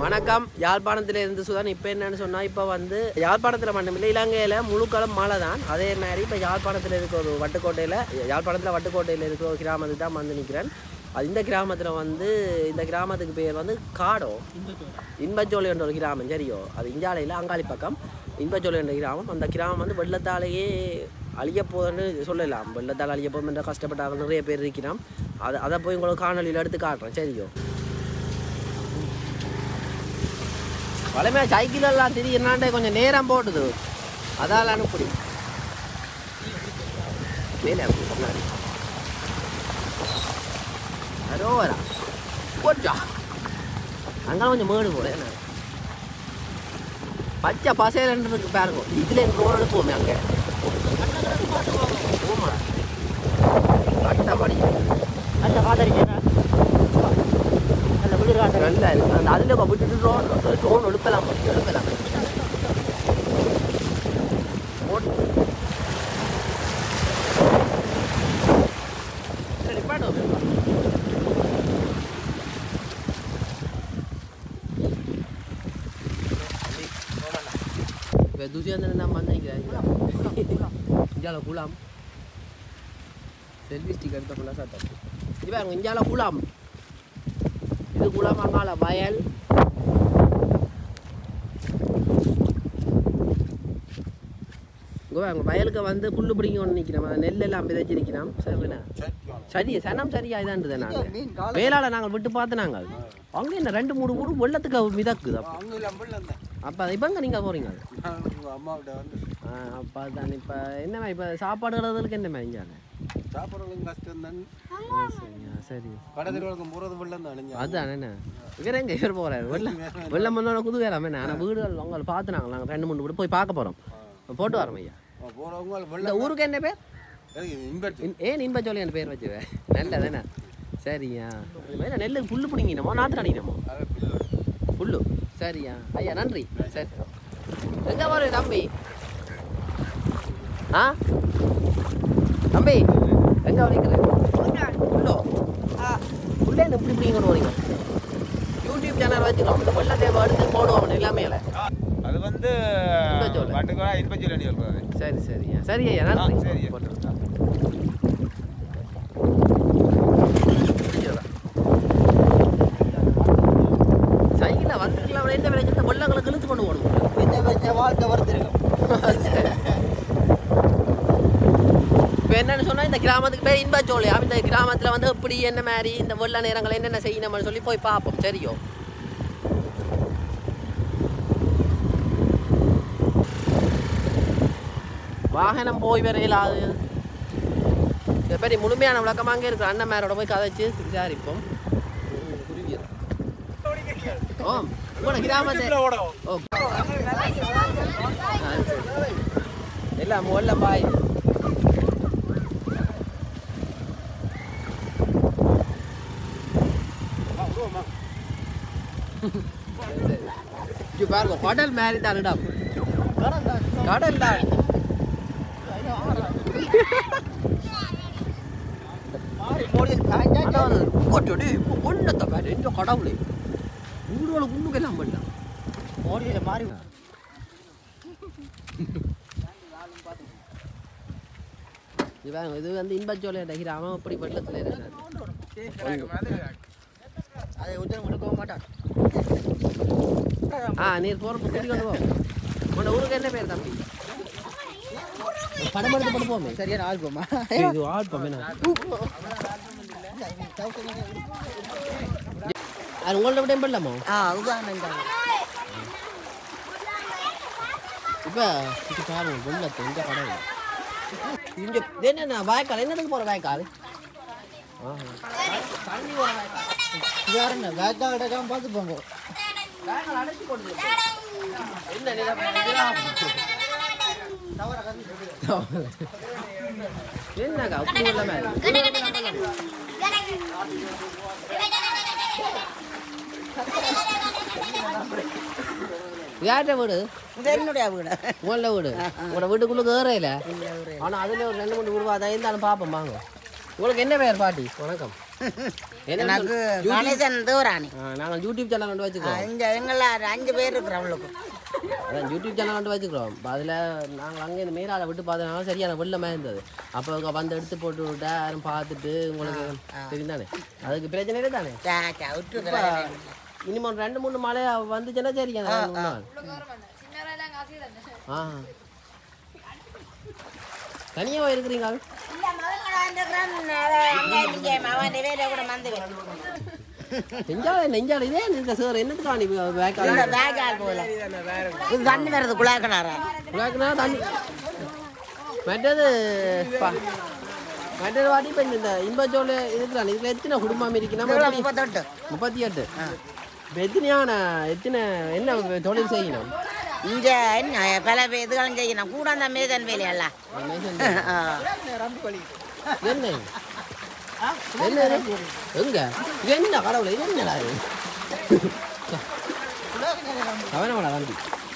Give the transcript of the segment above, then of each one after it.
வணக்கம் யாழ்ப்பாணத்தில் இருந்து சுதான் இப்போ என்னன்னு சொன்னால் இப்போ வந்து யாழ்ப்பாணத்தில் மட்டுமில்லை இலங்கையில் முழுக்களம் மழை தான் அதே மாதிரி இப்போ யாழ்ப்பாணத்தில் இருக்க ஒரு வட்டுக்கோட்டையில் யாழ்ப்பாணத்தில் வட்டுக்கோட்டையில் இருக்கிற ஒரு கிராமத்துக்கு தான் வந்து நிற்கிறேன் அது இந்த கிராமத்தில் வந்து இந்த கிராமத்துக்கு பேர் வந்து காடோ இன்பச்சோலை என்ற ஒரு கிராமம் சரியோ அது இஞ்சாலையில் அங்காளி பக்கம் இன்பச்சோலை என்ற கிராமம் அந்த கிராமம் வந்து வெள்ளத்தாலேயே அழிய போகுதுன்னு சொல்லலாம் வெள்ளத்தால் அழிய போகும் என்ற கஷ்டப்பட்டாங்க நிறைய பேர் இருக்கிறோம் அதை அதை போய் உங்களுக்கு காணொலியில் எடுத்து காட்டுறேன் சரியோ வளமையாக சைக்கிள் எல்லாம் திடீர்னாண்டே கொஞ்சம் நேரம் போட்டுது அதால் அனுப்பி மேலே முன்னாடி அரோவரா போச்சா அங்கே கொஞ்சம் மேடு போல என்ன பச்சை பசையிலன்னு இருக்கு பாருங்க இதுல எனக்கு ரோடு எடுப்போமே அங்கே போமா அட்டப்படி அந்த காதலிக்கிறேன் அந்த குளிர் காட்டு நல்ல இருக்கு அந்த அதில் விட்டுட்டு ரோன் ரோன் எடுக்கலாம் எடுக்கலாம் போட்டு சரி பாடு இப்போ துஷியந்தன் நான் வந்திருக்கிறேன் இஞ்சால குலாம் செல்ஃபி ஸ்டிக் எடுத்த ஃபுல்லாக சாத்தம் இது பாருங்க இஞ்சால குலாம் இது குளமங்கால வயல் இங்க பாருங்க வயலுக்கு வந்து புல்லு பிடிங்க ஒன்று நிற்கிறோம் நெல் எல்லாம் விதைச்சிருக்கிறோம் சரிண்ணா சரி சனம் சரியா இதான்றது நாங்கள் வேளாள நாங்கள் விட்டு பார்த்து நாங்கள் அங்கே என்ன ரெண்டு மூணு ஊர் வெள்ளத்துக்கு மிதக்குது அப்போ அங்கே இல்லாமல் தான் அப்போ இப்போ அங்கே நீங்கள் போகிறீங்க நான் உங்கள் அம்மாவிட்ட வந்து அப்போ அதான் இப்போ என்ன இப்போ சாப்பாடு கிடறதுக்கு என்ன மாதிரி இஞ்சால சாப்பிட்றதும் கஷ்டம் தான் சரியா சரி கடை தெருவுக்கு போகிறது வெள்ளம் தான் அழிஞ்சா அதுதான் என்ன இவர் எங்க இவர் போறாரு வெள்ளம் வெள்ளம் வந்தோட குது வேறாம என்ன ஆனால் வீடுகள் உங்களை பார்த்து நாங்கள் நாங்கள் ரெண்டு மூணு வீடு போய் பார்க்க போகிறோம் போட்டு வரோம் ஐயா போகிறவங்க இந்த வெள்ளம் ஊருக்கு என்ன பேர் இன்வெர்ட் இன்- ஏன் இன்ப சொல்லி என் பேர் வச்சுவேன் நல்லதானே சரியா வேணா நெல்லு புல்லு பிடிங்கினமோ நாற்று அடிக்கணுமோ புல்லு சரியா ஐயா நன்றி சரி எங்க போற தம்பி ஆ தம்பி எங்க வரீங்க புல்லோ புல்லே இந்த இப்படி இப்படி கொண்டு வரீங்க யூடியூப் சேனல் வச்சுக்கோம் இந்த வெள்ள தேவை எடுத்து போடுவோம் எல்லாமே அது வந்து இன்பச்சோலை. வட்டுக்கோலா இன்பச்சோலை சொல்றது சரி சரியா சரி ஐயா நன்றி ஆ, சரி. போட்டுருங்க. சைக்கிளில் வந்துருக்கலாம் எந்த வேலை செஞ்சா வெள்ளங்களை இழுத்து கொண்டு போகணும் இந்த வச்ச வாழ்க்கை வருத்திருக்கும் இப்போ என்னன்னு சொன்னா இந்த கிராமத்துக்கு பேர் இன்பச்சோலை இந்த கிராமத்துல வந்து எப்படி என்ன மாதிரி இந்த வெள்ள நேரங்கள் என்னென்ன செய்யணும்னு சொல்லி போய் பார்ப்போம் சரியோ வாகனம் போய் வர இயலாது இதை பற்றி முழுமையான விளக்கமாக அங்கே இருக்கிற அண்ணன் மேரோட போய் கதைச்சு விசாரிப்போம் ஓ உங்களோட கிராமத்தை ஓ ஆ, சரி. எல்லாம் முதல்ல பாய் இங்க பாருங்க கடல் மாதிரி தானடா கடல் தான் கொட்டடி ஒன்னத்தை பாரு இந்த கடவுளே ஊரோட உண்ணுக்கு எல்லாம் பண்ணான் மோடியில மாறி இது பாருங்க இது வந்து இன்பச்சோலை கிராமம் அப்படி வெள்ளத்தில் இருக்கிறார் அதை உத்தரம் கொடுக்கவும் மாட்டான் ஆ நீர் போகிறப்ப கூட்டி கொண்டு போ உன்னோட ஊருக்கு என்ன பேர் தம்பி படம் எடுத்து கொண்டு போமே சரியான ஆல்பமா இது ஆழ்பம் என்ன அது உங்கள்ட்ட விட பண்ணலாமா ஆ அதுதான் இந்த இப்போ இது பாருங்க வெள்ளத்தை இந்த கடை இங்கே என்ன வாய்க்கால் என்னதுக்கு போகிற வாய்க்கால் ஆ தண்ணி போகிற வாய்க்கால் யாருங்க வேட்டா கிடக்காம பார்த்து போங்க வாய்க்கால் அடைச்சி போட்டு என்ன நிலம் இதெல்லாம் என்னக்கா உப்பு வெள்ளமே யார்கிட்ட வீடு இது என்னுடைய வீடு உங்கள வீடு உங்களோட வீட்டுக்குள்ள கேறையில ஆனா அதுல ஒரு ரெண்டு மூணு வீடு அதை இருந்தாலும் பார்ப்போம் வாங்க உங்களுக்கு என்ன பேர் பாட்டி வணக்கம் என்ன எனக்கு சொல்- கணேசன் தேவராணி ஆ, நாங்கள் யூடியூப் சேனல் ஒன்று வச்சுக்கிறோம் இங்க எங்கள அஞ்சு பேர் இருக்கிறோம் அவளுக்கு அதான் யூடியூப் சேனல் ஒன்று வச்சுக்கிறோம் இப்போ அதில் நாங்கள் அங்கே இந்த மேலால விட்டு பார்த்தனால சரியான வெள்ளமாக இருந்தது அப்போ அவங்க வந்து எடுத்து போட்டு விட்டா யாரும் பார்த்துட்டு உங்களுக்கு தெரியும் தானே அதுக்கு பிரச்சனை இல்லை தானே சா, சா, விட்டு இப்போ இனிமே ஒரு ரெண்டு மூணு மழை வந்துச்சுன்னா சரிங்க அந்த ரெண்டு மூணு நாள் ஆ தனியாக இருக்கிறீங்க நெஞ்சால நெஞ்சால இதே இருக்க சார் என்னத்துக்கா நீ பேக் தண்ணி வருது குழாக்கணாரா உனக்குனா தண்ணி மற்றது பா- மற்றது வாட்டி இப்போ இந்த இன்பச்சோல் இருக்கிறான் இதில் எத்தனை குடும்பம் இருக்குன்னா எப்படி? முப்பத்தெட்டு முப்பத்தி எட்டு இப்போ எத்தனையான எத்தனை என்ன தொழில் செய்யணும் இங்க என்ன பல பேர் இதுகளும் செய்யணும் கூட அந்த மேதன் வேலையெல்லாம் என்ன என்ன இது? எங்க இது என்ன கடவுளை இது என்னடா இது கவனமாடா வண்டி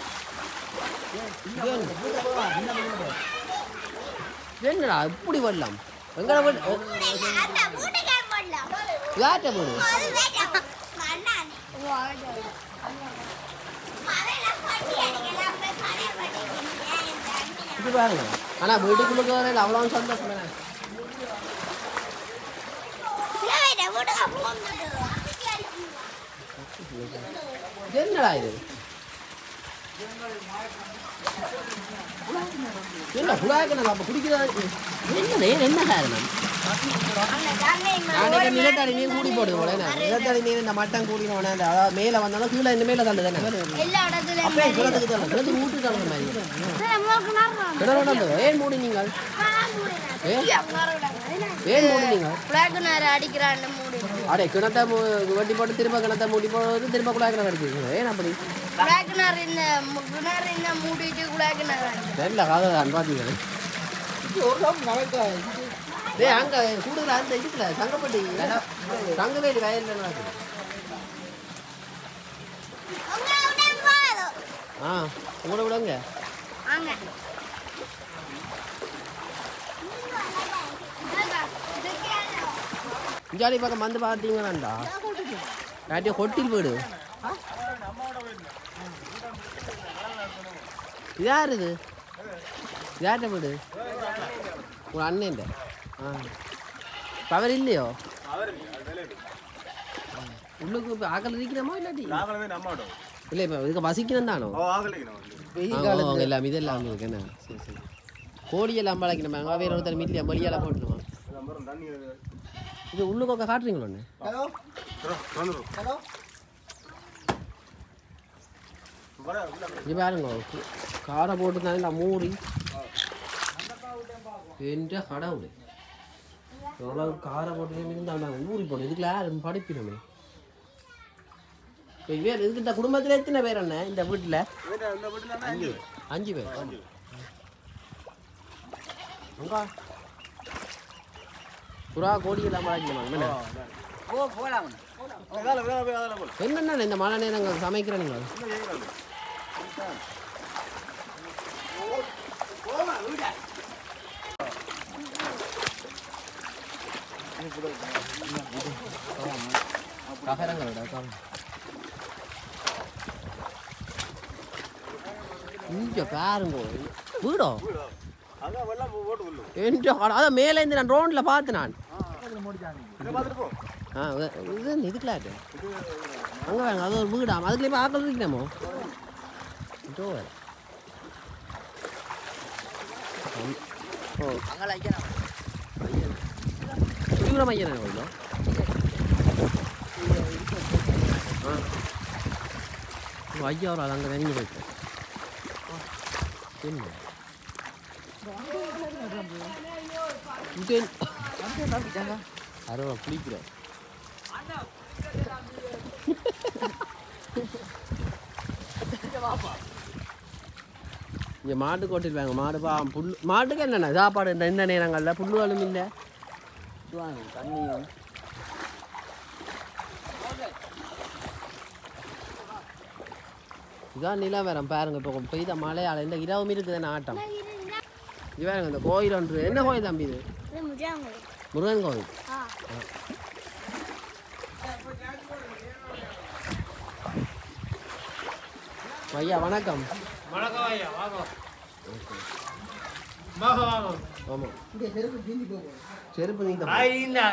இது என்ன? இது என்னடா இப்படி வரலாம் எங்கட வீட்டு யார்கிட்ட போடு இது பாருங்க ஆனா வீட்டுக்குள்ள வரல அவ்வளோ சந்தோஷம் தானே இது என்னடா இது என்ன புலாக்கணும் அப்ப குடிக்கிறது என்ன என்ன காரணம் நாளைக்கு நிலத்தடி நீர் கூடி போடுது போல என்ன? நிலத்தடி நீர் இந்த மட்டம் கூடினோடனே அந்த அதாவது மேலே வந்தாலும் கீழே இந்த மேலே தள்ளு தானே எல்லா இடத்துலயும் அப்பே கிணத்துக்கு தள்ளு கிணத்து ஊட்டு தள்ளு மாதிரி கிணறோட அந்த ஏன் மூடி நீங்கள் ஏன் ஏன் மூடி நீங்கள் பிளாக் நேர அடிக்கிறான்னு மூடி அடே கிணத்தை மூ- வெட்டி போட்டு திரும்ப கிணத்தை மூடி போடுறது திரும்ப குழாய் அடிக்கிறீங்க ஏன் அப்படி பிளாக் நேர இந்த மு- கிணறு இந்த மூடிட்டு பிளாக் நேர தெரியல காதை தான் பார்த்தீங்களே டேய் அங்க கூடுதல் அந்த இதுல தங்கப்பட்டி தங்கவேலி வயல்ல நடக்குது ஆ உங்களோட விடுங்க வாங்க இஞ்சாலி பக்கம் வந்து பார்த்தீங்கன்னாண்டா யார்ட்டையும் கொட்டில் வீடு இது யார் இது யார்கிட்ட வீடு உங்கள் அண்ணன் ஆ பவர் இல்லையோ உள்ளுக்கு இப்போ ஆக்கல் இருக்கிறோமா இல்லாட்டி இல்லை இப்போ இதுக்கு வசிக்கணும் தானோ அவங்க எல்லாம் இதெல்லாம் இருக்கு என்ன சரி சரி கோழியெல்லாம் பழக்கணும் அங்கே வேற ஒருத்தர் மில்லியா மொழியெல்லாம் போட்டுருவான் இது உள்ளுக்கு காட்டுறீங்களா ஒன்று இது பாருங்க காரை போட்டு தானே நான் மூடி என்ற கடவுள் எவ்வளவு காரை போட்டு இருந்தால் நாங்கள் ஊறி போனோம் இதுக்குள்ள யாரும் படிப்பினோமே இப்போ வேறு இதுக்கு இந்த குடும்பத்தில் எத்தனை பேர் அண்ணன் இந்த வீட்டில் அஞ்சு பேர் அங்கா புறா கோடி எல்லாம் பழக்கணும் ஓ போலாம் என்னென்ன இந்த மழை நேரங்கள் சமைக்கிறேன் நீங்கள் ககரங்களோட இங்க பாருங்க வீடோ என்ற கடை அதான் மேலே இருந்து நான் ரோட்ல பார்த்து நான் ஆ இது- இது இதுக்குள்ள அங்கே வேணும் அது ஒரு வீடாம் அதுக்குள்ள இப்போ ஆக்கள் இருக்கணுமோ இதோ வேற. ஓ அங்கே ஐயா தீவிரம் ஐயன் எவ்வளோ ஐயா ஒரு அங்கே நெருங்கி போயிட்டு என்ன இது என்ன? அருவா குளிக்கிறோம் இங்கே மாட்டு கொட்டிருப்பாங்க மாடு பா புல் மாட்டுக்கு என்னென்ன சாப்பாடு இந்த இந்த நேரங்களில் புல்லுகளும் இல்லை தண்ணியும் இதான் நிலவரம் பாருங்க இப்போ பெய்த மழையால இந்த இரவும் இருக்குது ஆட்டம் இது பாருங்க இந்த கோயில் ஒன்று என்ன கோயில் தம்பி இது முருகன் கோவில் ஆ ஐயா வணக்கம் வணக்கம் ஐயா வாங்க வாங்க வாங்க ஆமாம் செருப்பு நீங்க ஆ, இல்ல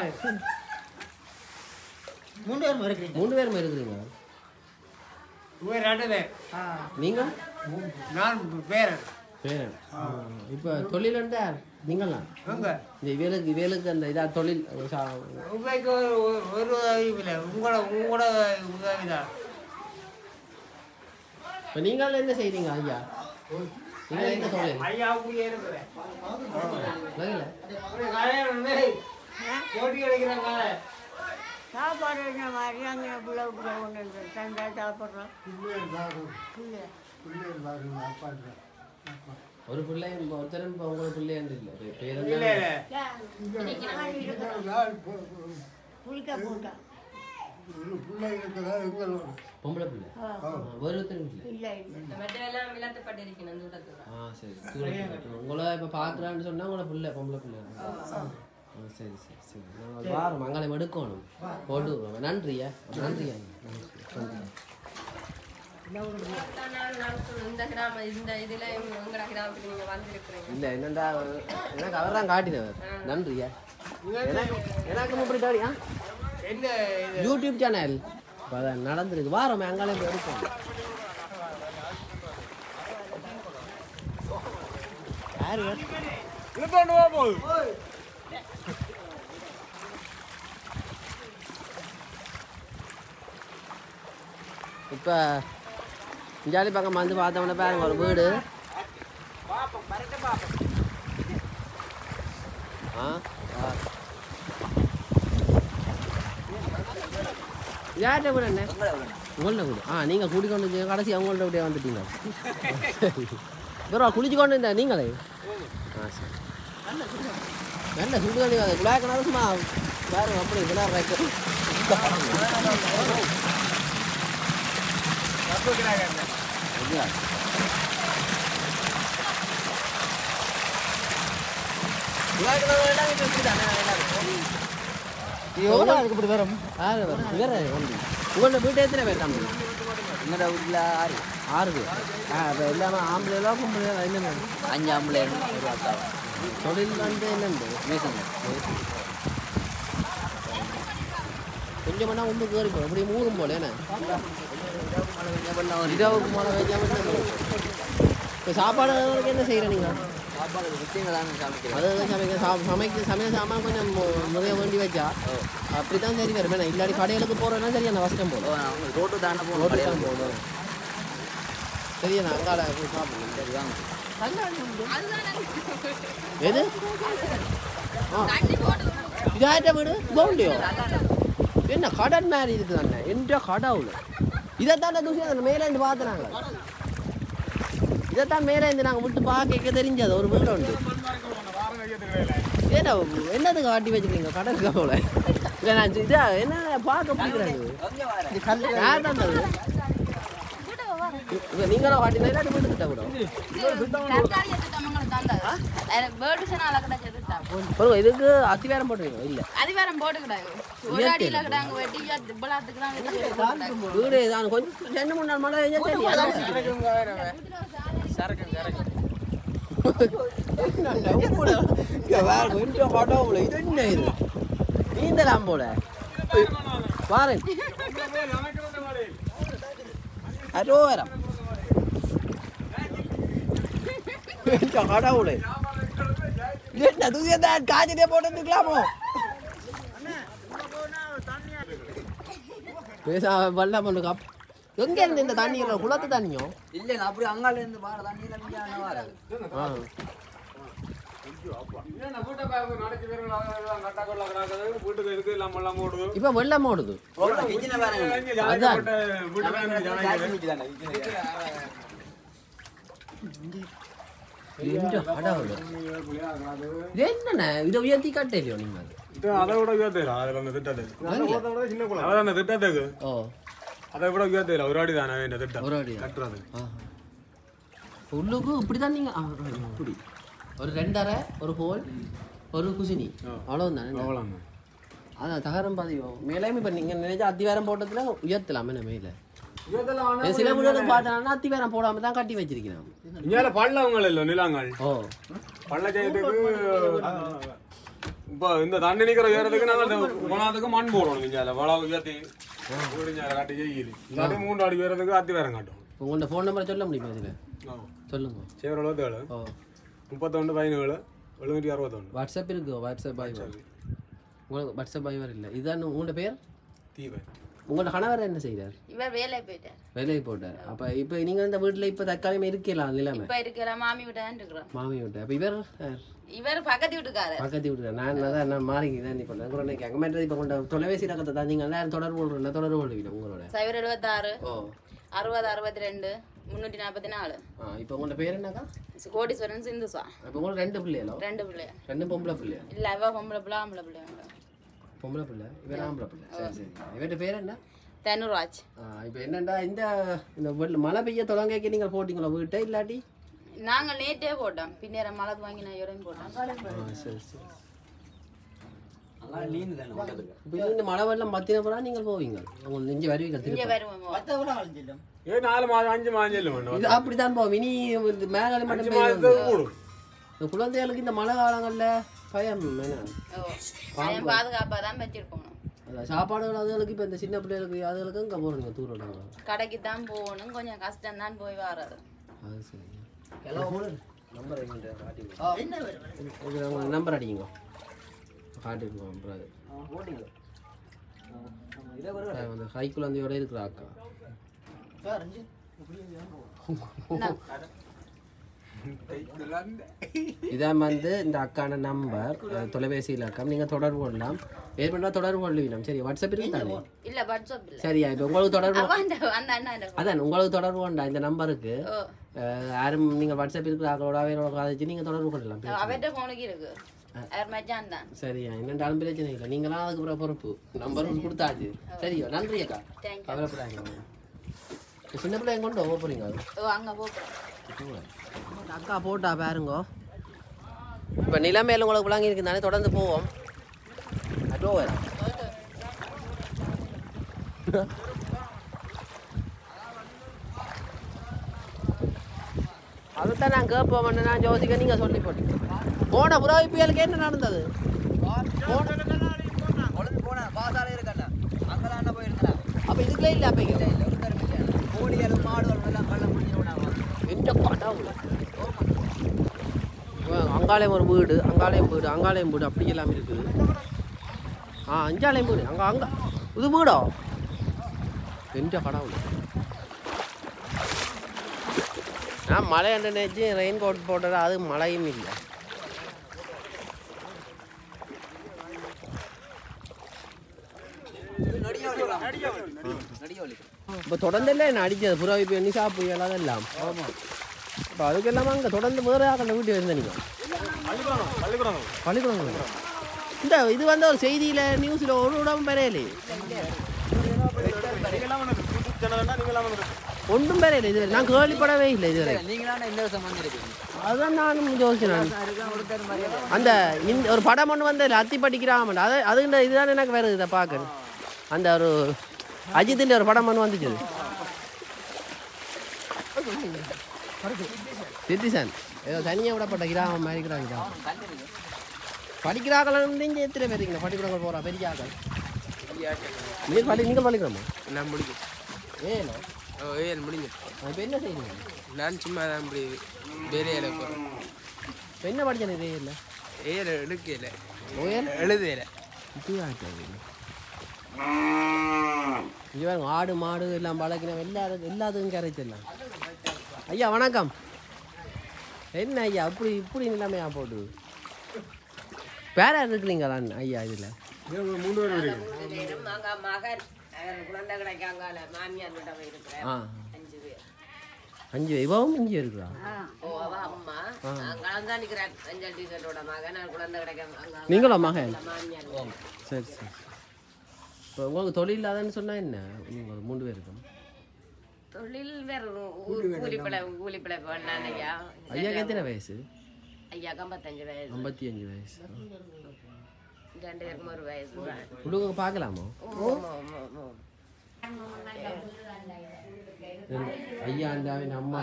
மூணு பேரும் இருக்கிறீங்க மூணு பேரும் இருக்கிறீங்க இவங்க ரெண்டு பேர் நீங்க நான் பேரன் பேரன் இப்போ தொழில் யார் நீங்களாம் உங்க இந்த இவேலுக்கு இவேலுக்கு அந்த இதா தொழில் சா- உங்களுக்கு ஒரு ஒரு- ஒரு உதவியும் இல்லை உங்களோட உங்களோட உதவி தான் இப்போ நீங்கள் என்ன செய்றீங்க ஐயா நீங்கள் என்ன தொழில் ஐயா அப்படியே இருக்கிறேன் இல்லைல்ல? போட்டி அடிக்கிறேன் காலை சாப்பாடு என்ன மாதிரி அங்கே பிள்ளை பிள்ளை கொண்டு வந்து தந்தா சாப்பிட்றோம் ஒரு பிள்ளை ஒருத்தரும் இப்போ உங்களோட பிள்ளையாண்டு இல்லை பேர் இல்ல என்ன இல்ல குளிக்க போட்டா பொம்பளை பிள்ளை ஒரு ஒருத்தரும் இல்லை இல்லை இல்லை மற்றெல்லாம் விளக்கப்பட்டிருக்கணும் தூரத்துல ஆ சரி தூரத்துல. உங்களை இப்போ பார்க்குறான்னு சொன்னா உங்களோட பிள்ளை பொம்பளை பிள்ளை ஆ சரி சரி சரி நாங்கள் வாரம் மங்களம் எடுக்கணும் போட்டு விடுவோம். நன்றியா நன்றியா நன்றி நன்றி பத்தாம் நாள் நடத்தும் இந்த கிராம இந்த இதுல உங்களோட கிராமத்துக்கு நீங்க வந்திருக்கிறீங்க இல்லை என்னடா எனக்கு அவர் தான் காட்டினவர் நன்றியா எனக்கு எனக்கு இப்படி தாடியா என்ன இது யூடியூப் சேனல் இப்போ அதான் நடந்திருக்கு வாரம் அங்காலே போய் எடுப்போம் யாரு இப்போ இஞ்சாலி பக்கம் வந்து பார்த்தோம்னா பாருங்க ஒரு வீடு ஆ ஆ. யார்கிட்ட வீடு என்ன உங்களோட வீடு ஆ நீங்கள் கூட்டிக் கொண்டு கடைசி அவங்கள்ட்ட விட்டே வந்துட்டீங்க சரி ப்ரோ குளிச்சு கொண்டு இருந்த நீங்களே ஆ சரி நல்ல சுடு தண்ணி அது குழாய் கிணறு சும்மா பாருங்க அப்படி கிணறு வைக்க ஐயா. குழாய் கிணறு வேண்டாம் இது இப்படிதானே எல்லாரும் எவ்வளோ அதுக்கு இப்படி வரும் ஆறு பேர் வேற வண்டி உங்களோட வீட்டு எத்தனை பேர் தம்பி என்னோட வீட்டில் ஆறு ஆறு பேர் ஆ இப்போ எல்லாமே ஆம்பளைகளோ பொம்பளைகளோ என்ன அஞ்சு ஆம்பளை ஒரு அக்கா தொழில் வந்து என்னண்டு மேசங்க கொஞ்சம் பண்ணால் ஒன்று கேறி போகும் இப்படி மூணும் போல என்ன இரவுக்கு மழை வைக்காம இப்போ சாப்பாடு என்ன செய்கிறேன் நீங்கள் சாப்பாடு விஷயங்கள் தான் சமைக்கிறேன் அது சமைக்க சா- சமைக்க சமையல் சாமான் கொஞ்சம் மு- நிறைய வேண்டி வச்சா அப்படி தான் சரி வரும் ஏன்னா இல்லாடி கடைகளுக்கு போகிறேன்னா சரி அந்த கஷ்டம் போடும் அவங்க ரோட்டு தாண்ட ரோட்டு போகணும் தான் போகணும் சரி நான் அங்கால போய் சாப்பிடணும் சரி வாங்க எது ஆ இதாயிட்ட வீடு கவுண்டியோ என்ன கடன் மாதிரி இருக்குது அண்ணன் என்ற கடவுள் இதைத்தான் தூசி அந்த மேலே இருந்து பார்த்துனாங்க இதைத்தான் மேலே இருந்து நாங்கள் விட்டு பார்க்க தெரிஞ்சது ஒரு வீடு உண்டு ஏன்னா என்னதுக்கு காட்டி வச்சுக்கிறீங்க கடன் கவலை இல்லை நான் இதா என்ன பார்க்க பிடிக்கிறது யார் தந்தது இது நீங்களும் காட்டினா இல்லாட்டி வீட்டு கிட்ட விடும் பாருங்க இதுக்கு அத்திவாரம் போட்டுருங்க இல்லை அதிகாரம் போட்டுக்கிட்டாங்க ஒரு அடியில் கிடாங்க வெட்டி திப்பலாத்துக்குலாம் வீடு தான் கொஞ்சம் ரெண்டு மூணு நாள் மழை பெஞ்சா சரி அதான் இது என்ன இது நீந்தலாம் போல பாரு அரோவரம் கடவுளே என்ன துதியதான் காய்ச்சலே போட்டுக்கலாமோ பேசா வெள்ளம் ஒன்று கப் எங்க இருந்து இந்த தண்ணி வரும்? குளத்து தண்ணியோ இல்லை நான் அப்படி அங்கால இருந்து பாரு தண்ணி தான் வராது ஆ இப்ப வெள்ளம் ஓடுது அதான் என்ற கடவுள் இது என்னண்ணே இதை உயர்த்தி கட்டலையோ நீங்க அதை விட உயர்த்தல அதுல அந்த திட்டத்துக்கு அதான் அந்த திட்டத்துக்கு ஓ அதை விட உயர்த்தல ஒரு அடி தானே இந்த திட்டம் ஒரு அடியா கட்டுறது ஆஹா. உள்ளுக்கு இப்படிதான் நீங்க ஆ, ஆ, இப்படி ஒரு ரெண்டரை ஒரு ஹோல் ஒரு குசினி அவ்வளோதான் அவ்வளோதான் அதான் தகரம் பதிவோம் மேலேயும் இப்போ நீங்கள் நினைச்சா அத்திவாரம் போட்டதுல உயர்த்தலாம் என்ன மேலே சில வீடுகளும் பார்த்தோன்னா அத்திவாரம் போடாம தான் கட்டி வச்சிருக்கிறான் இங்கே பள்ளவங்கள் இல்லை நிலங்கள் ஓ பள்ள செய்யறதுக்கு இப்போ இந்த தண்ணி நிக்கிற ஏறதுக்கு நாங்கள் குணத்துக்கு மண் போடணும் இங்கே வள உயர்த்தி வீடு இங்கே காட்டி செய்யுது இல்லாட்டி மூன்று அடி உயரத்துக்கு அத்தி வேறம் காட்டும் உங்கள்ட்ட ஃபோன் நம்பரை சொல்ல முடியுமா இதில் சொல்லுங்க சேவர் எழுபத்தேழு ஓ முப்பத்தொன்று பதினேழு எழுநூற்றி அறுபத்தொன்று வாட்ஸ்அப் இருக்கு வாட்ஸ்அப் பாய் உங்களுக்கு வாட்ஸ்அப் பாய் இல்லை இதான் உங்களோட பேர் தீபன் உங்களோட கணவர் என்ன செய்கிறார் இவர் வேலை போயிட்டார் வேலைக்கு போட்டார் அப்போ இப்போ நீங்கள் இந்த வீட்டில் இப்போ தற்காலிகமாக இருக்கலாம் நிலைமை இப்ப இருக்கிற மாமி விட்டான் இருக்கிறோம் மாமி விட்டு அப்போ இவர் யார்? இவர் பக்கத்து வீட்டுக்காரர் பக்கத்து வீட்டு நான் தான் நான் மாறி தான் இப்போ நான் கூட அங்கே மேட்டர் இப்போ கொண்ட தொலைபேசி ரகத்தை தான் நீங்கள் எல்லாம் தொடர்பு கொள்றேன் தொடர்பு கொள்வீங்க உங்களோட சைபர் எழுபத்தாறு ஓ அறுபது அறுபத்தி ரெண்டு முந்நூற்றி நாற்பத்தி நாலு ஆ இப்போ உங்களோட பேர் என்னக்கா கோடீஸ்வரன் சிந்துசா அப்போ உங்களுக்கு ரெண்டு பிள்ளைகளோ ரெண்டு பிள்ளை ரெண்டும் பொம்பளை பிள்ளையா இல்ல இவ பொம்பளை பிள்ளை ஆம்பளை பிள்ளை பொம்பளை பிள்ளை இவர் ஆம்பளை பிள்ளை சரி சரி இவர்கிட்ட பேர் என்ன தனுராஜ் ஆ இப்போ என்னண்டா இந்த இந்த வெள்ள- மழை பெய்ய தொடங்க நீங்கள் போட்டிங்களா வீட்டை இல்லாட்டி நாங்கள் நேற்றே போட்டோம் பின்னேற மழை வாங்கி நான் இவரையும் போட்டோம் ஆ சரி சரி இப்போ இந்த மழை வெள்ளம் பத்தின பிறகு நீங்கள் போவீங்க உங்க நெஞ்சு வருவீங்க இங்கே திரும்ப வருவோம் ஏ நாலு மாதம் அஞ்சு மாதம் செல்லும் வேண்டாம் இது அப்படித்தான் போவோம் இனி இந்த மேலே அஞ்சு மட்டும் மாதத்துக்கு பெய்யும். கூடும் இந்த குழந்தைகளுக்கு இந்த மழை காலங்கள்ல பயம் என்ன ஓ பையன் பாதுகாப்பாக தான் வச்சிருக்கணும் அதான் சாப்பாடுகள் அதுகளுக்கு இப்போ இந்த சின்ன பிள்ளைகளுக்கு அதுகளுக்கு இங்கே போகிறீங்க தூரம் கடைக்கு தான் போகணும் கொஞ்சம் கஷ்டம் தான் போய் வர்றது அது சரி நம்பர் எங்கிட்ட காட்டிங்க நம்பர் அடிங்க காட்டிருக்கோம் அப்புறம் அது. அந்த கை குழந்தையோட இருக்கிற அக்கா இதான் வந்து இந்த அக்கான நம்பர் தொலைபேசி இலக்கம் நீங்கள் தொடர்பு கொள்ளலாம் ஏற்பட்டா தொடர்பு கொள்ளுவீங்க சரி வாட்ஸ்அப் இருக்கு தானே இல்ல வாட்ஸ்அப் இல்ல சரியா இப்போ உங்களுக்கு தொடர்பு அவன் அந்த அந்த அண்ணா இந்த அதான் உங்களுக்கு தொடர்பு கொண்டா இந்த நம்பருக்கு ஓ அஹ், யாரும் நீங்கள் வாட்ஸ்அப் இருக்கிற ஆக்களோட அவையோட காதிச்சு நீங்கள் தொடர்பு கொள்ளலாம் அவர்கிட்ட போனுக்கு இருக்கு அவர் மச்சான் தான் சரியா என்னென்றாலும் பிரச்சனை இல்லை நீங்களாம் அதுக்கு அப்புறம் பொறுப்பு நம்பரும் கொடுத்தாச்சு சரியா நன்றி அக்கா தேங்க்யூ கவலைப்படாங்க சின்ன பிள்ளை எங்க கொண்டு போக போறீங்க அது ஓ அங்க போகிறோம் அக்கா போட்டா பாருங்க இப்போ நிலைமையில உங்களுக்கு விளங்கி இருக்கு தானே தொடர்ந்து போவோம் அதோ வரேன் அதுதான் நான் கேட்போம் நான் ஜோசிக்க நீங்கள் சொல்லி போட்டீங்க போன புறாவி புயலுக்கு என்ன நடந்தது கொழுந்து போனேன் பாசாலே இருக்கண்ணா அங்கெல்லாம் என்ன போயிருந்தேன் அப்போ இதுக்குள்ளே இல்லை அப்போ இங்கே கோடிகள் மாடுகள் எல்லாம் வெள்ளம் முடிஞ்சிருவேன் எந்த கடவுள் அங்காலயம் ஒரு வீடு அங்காலயம் வீடு அங்காலயம் வீடு அப்படி எல்லாம் இருக்குது ஆ அஞ்சாலயம் வீடு அங்கே அங்கே இது வீடா எந்த கடவுள் நான் மழை என்று நினைச்சு ரெயின் கோட் போட்டது அது மழையும் இல்லை இப்போ தொடர்ந்து இல்லை என்ன அடிச்சது புறாவி போய் நிசா புயல் அதெல்லாம் இப்போ அதுக்கெல்லாம் அங்கே தொடர்ந்து வேறு ஆக்கள் வீட்டு வந்து நீங்கள் பள்ளிக்கூடம் பள்ளிக்கூடம் பள்ளிக்கூடம் இந்த இது வந்து ஒரு செய்தியில் நியூஸில் ஒரு விடாம பெறையலே நீங்களாம் வந்து யூடியூப் சேனல்னா நீங்களாம் வந்து ஒன்றும் பெறையல இதுவரை நான் கேள்விப்படவே இல்லை இதுவரை நீங்களாம் இந்த வருஷம் வந்திருக்கீங்க அதுதான் நானும் யோசிச்சேன் அந்த இந்த ஒரு படம் ஒன்று வந்து அத்தி படிக்கிறாம அது அது இந்த இதுதான் எனக்கு வேறு இதை பார்க்கணும் அந்த ஒரு அஜித்தின் ஒரு படம் ஒன்று வந்துச்சு சித்திசன் ஏதோ தனியாக விடப்பட்ட கிராமம் மாதிரி இருக்கிறாங்க படிக்கிறார்கள் இங்கே எத்தனை பேர் இருக்கீங்க பள்ளிக்கூடங்கள் போகிறா பெரிய ஆக்கள் நீங்கள் பள்ளி நீங்கள் பள்ளிக்கூடமா நான் முடிக்கும் ஏன்னா ஓ ஏன் முடிஞ்சு இப்போ என்ன செய்யுங்க நான் சும்மா தான் இப்படி வேலையில போகிறேன் இப்போ என்ன படிச்சேன் இதே இல்லை ஏல எடுக்கல ஓயல் எழுதையில இவன் ஆடு மாடு எல்லாம் பழக்கினோம் எல்லாரும் எல்லாத்துக்கும் கரைச்சிடலாம் ஐயா வணக்கம் என்ன ஐயா இப்படி இப்படி நிலைமையா போட்டு வேற யார் இருக்கிறீங்களா ஐயா இதில் மூணு பேர் இருக்கு நாங்க மகன் அவர் குழந்தை கிடைக்காங்கால மாமியார் கிட்ட போய் இருக்கிறேன் ஆ அஞ்சு பேர் அஞ்சு இவவும் இங்கே இருக்கிறா ஓ அவ அம்மா அங்கே தான் நிற்கிறேன் அஞ்சல் டீச்சர்ட்டோட மகன் அவர் குழந்தை கிடைக்காம அங்க நீங்களா மகன் மாமியார் சரி சரி இப்போ உங்களுக்கு தொழில் இல்லாதன்னு சொன்னால் என்ன நீங்கள் மூணு பேருக்கும் தொழில் வேற கூலிப்பிழை கூலிப்பிழை பண்ணான் ஐயா ஐயாக்கு எத்தனை வயசு ஐயாக்கு ஐம்பத்தஞ்சு வயசு ஐம்பத்தி அஞ்சு வயசு ரெண்டு பேருக்கும் ஒரு வயசு தான். கொடுக்க பார்க்கலாமோ ஆமா, ஆமா, ஆமா. ஐயா அந்த அம்மா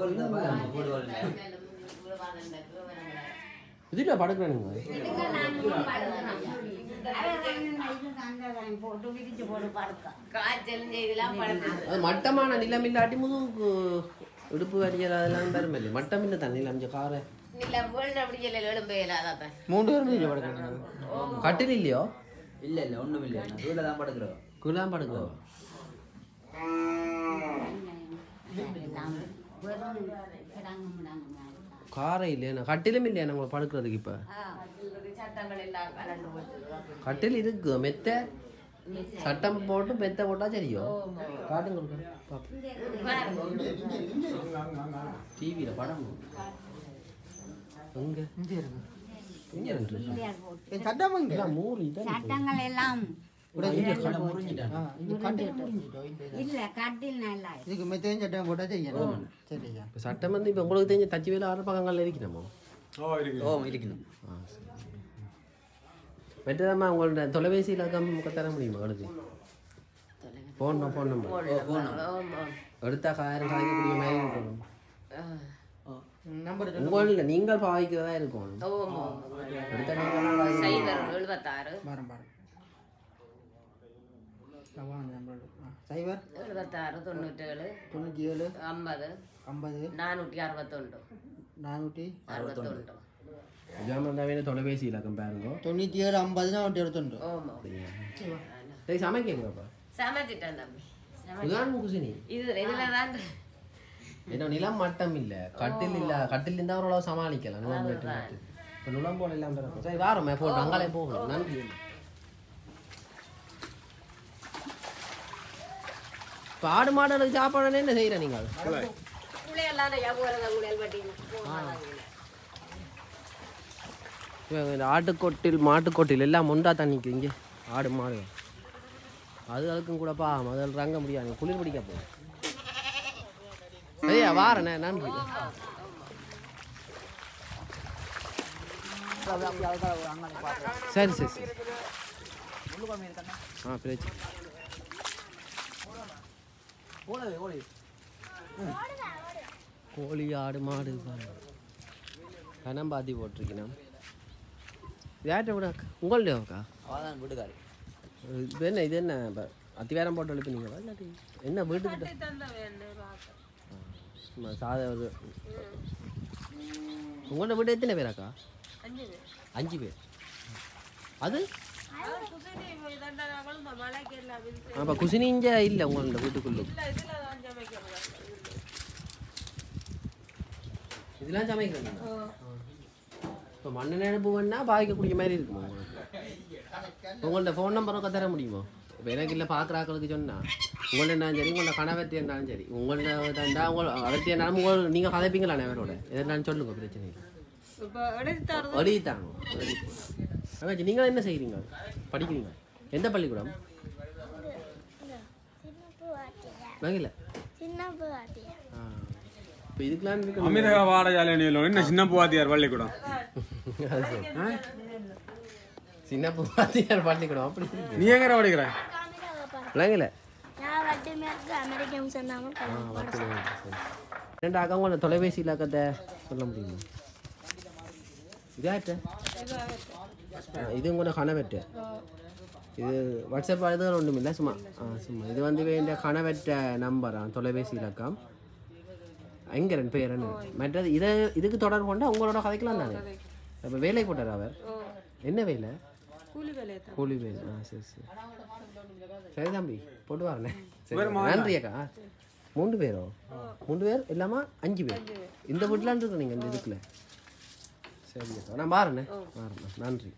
இதுல படுக்கிறானுங்க போட்டு விரிச்சு போட்டு படுக்க காய்ச்சல் இதெல்லாம் படுத்து அது மட்டமான நிலம் இல்லாட்டி முதுகு இடுப்பு வரியல் அதெல்லாம் பெருமை இல்லை மட்டம் இல்லை தான் நிலம் கொஞ்சம் காரை இல்ல வேர்ல்டு அப்படி இல்லை எலும்பு இல்லாதான் மூணு பேரும் இல்லை படுக்கிறாங்க கட்டில் இல்லையோ இல்ல இல்ல ஒண்ணும் இல்ல நான் தூள தான் படுக்கிறோம் குலாம் படுக்கிறோம் காரை இல்லையா கட்டிலும் இல்லையா நம்ம படுக்கிறதுக்கு இப்போ சட்டங்கள் எல்லாம் கலந்து போச்சு கட்டில் இருக்கு மெத்த சட்டம் போட்டு மெத்த போட்டா சரியோ காட்டுங்க டிவியில் படம் எங்க எங்க இருக்கு? சட்டம் இங்க எல்லாம் மூணு இதான் சட்டங்கள் எல்லாம் இல்ல கட்டில் நல்லா இதுக்கு மெத்தையும் சட்டம் போட்டா செய்யணும் சரியா இப்போ சட்டம் வந்து இப்போ உங்களுக்கு தெரிஞ்ச தச்சு வேலை ஆறு பக்கங்கள்ல இருக்கணுமோ ஓ இருக்கு ஓ இருக்கணும் ஆ சரி மற்றதாம்மா உங்களோட தொலைபேசி இலக்கம் நமக்கு தர முடியுமா அடுத்து ஃபோன் ஃபோன் நம்பர் ஆமா எடுத்தா காயிரம் காய்க்கக்கூடிய மாதிரி இருக்கணும் நம்பர் உங்களில் நீங்கள் பாவிக்கிறதா இருக்கணும் ஆமா எடுத்தா நீங்கள் தான் சைபர் எழுபத்தாறு பாரம் பாரம் சவான் நம்பர் சைபர் எழுபத்தாறு தொண்ணூற்றேழு தொண்ணூற்றி ஏழு ஐம்பது ஐம்பது நானூற்றி அறுபத்தொண்டு நானூற்றி அறுபத்தொண்டு ஜாமந்தாவே தொலைபேசி இலக்கம் பாருங்க தொண்ணூற்றி ஏழு ஐம்பது நானூற்றி எழுபத்தொண்டு ஆமா சரி சமைக்கிறீங்கப்பா சமைச்சிட்டேன் தம்பி சமை- இதுதான் குசினி இது இதுல தான் ஏன்னா நிலம் மட்டம் இல்ல கட்டில் இல்ல கட்டில் இருந்தா ஓரளவு சமாளிக்கலாம் நுழம்பு வெட்டி வெட்டி. இப்ப நுழம்போல எல்லாம் பிறக்கும் சரி வாரமே போட்டோம் அங்காலே போகணும் நன்றி இப்ப ஆடு மாடுகளுக்கு சாப்பாடு என்ன செய்யற நீங்கள் குளியெல்லாம் எவ்வளவு குளியல் பட்டி இவங்க இந்த ஆட்டுக்கொட்டில் மாட்டுக்கொட்டில் எல்லாம் முண்டா தண்ணிக்கு இங்கே ஆடு மாடு அது அதுக்கும் கூட பா அதில் ரங்க முடியாது குளிர் பிடிக்க போகும் சரியா வாரண்ணே நன்றி சரி சரி சரி ஆ பிரச்சனை கோழி ஆடு மாடு கனம்பாத்தி போட்டிருக்கணும் யார்கிட்ட விட உங்கள்ட்ட அக்கா அவதான் வீட்டுக்காரு இது என்ன இது என்ன இப்போ அத்திவாரம் போட்டு எழுப்பினீங்களா இல்லாட்டி என்ன வீட்டுக்கிட்ட சும்மா சாத ஒரு உங்களோட வீடு எத்தனை பேராக்கா அஞ்சு பேர் அது அப்போ குசினி இங்கே இல்லை உங்களோட வீட்டுக்குள்ள இதெல்லாம் சமைக்கிறீங்க இப்போ மண்ணெண்ணெய் அடுப்பு வேணா பாவிக்கக்கூடிய மாதிரி இருக்குமா உங்களுக்கு உங்கள்ட்ட ஃபோன் நம்பர் தர முடியுமா இப்போ எனக்கு இல்லை பார்க்குற ஆக்களுக்கு சொன்னால் உங்கள்ட்ட இருந்தாலும் சரி உங்களோட கணவர்த்தி இருந்தாலும் சரி உங்கள்ட்ட தந்தா உங்கள் அவர்த்தி இருந்தாலும் உங்கள் நீங்கள் கதைப்பீங்களா அவரோட எதனாலும் சொல்லுங்க பிரச்சனை இல்லை எழுதி தாங்க அண்ணாச்சி நீங்கள் என்ன செய்கிறீங்க படிக்கிறீங்க எந்த பள்ளிக்கூடம் வாங்கல ஆ இப்போ இதுக்கெல்லாம் இருக்கு அமிதக வாடகாலினியில் என்ன சின்ன பூவாத்தியார் பள்ளிக்கூடம் அது சரி. சின்ன பூவாத்தியார் பள்ளிக்கூடம் அப்படி நீ எங்கடா படிக்கிற விளங்கல நான் வட்டமேற்கு அமெரிக்கன் சொன்னாமல் ரெண்டு அக்கா தொலைபேசி இலக்கத்தை சொல்ல முடியுமா இதாட்ட இது உங்களோட கணவெட்டு இது வாட்ஸ்அப் அது ஒன்றும் இல்லை சும்மா ஆ சும்மா இது வந்து வேண்டிய கணவெட்ட நம்பரா தொலைபேசி இலக்கம் எங்க ரெண்டு பேர் என்ன மற்றது இதை இதுக்கு தொடர்பு கொண்டா உங்களோட கதைக்கலாம் தானே இப்போ வேலை போட்டார் அவர் என்ன வேலை கூலி வேலை ஆ சரி சரி சரி தம்பி போட்டு வரேன் சரி நன்றி அக்கா மூன்று பேரோ மூன்று பேர் இல்லாம அஞ்சு பேர் இந்த வீட்டில் இருக்கு நீங்கள் இந்த இதுக்குள்ள சரி அக்கா நான் பாருண்ணே பாருண்ணே நன்றி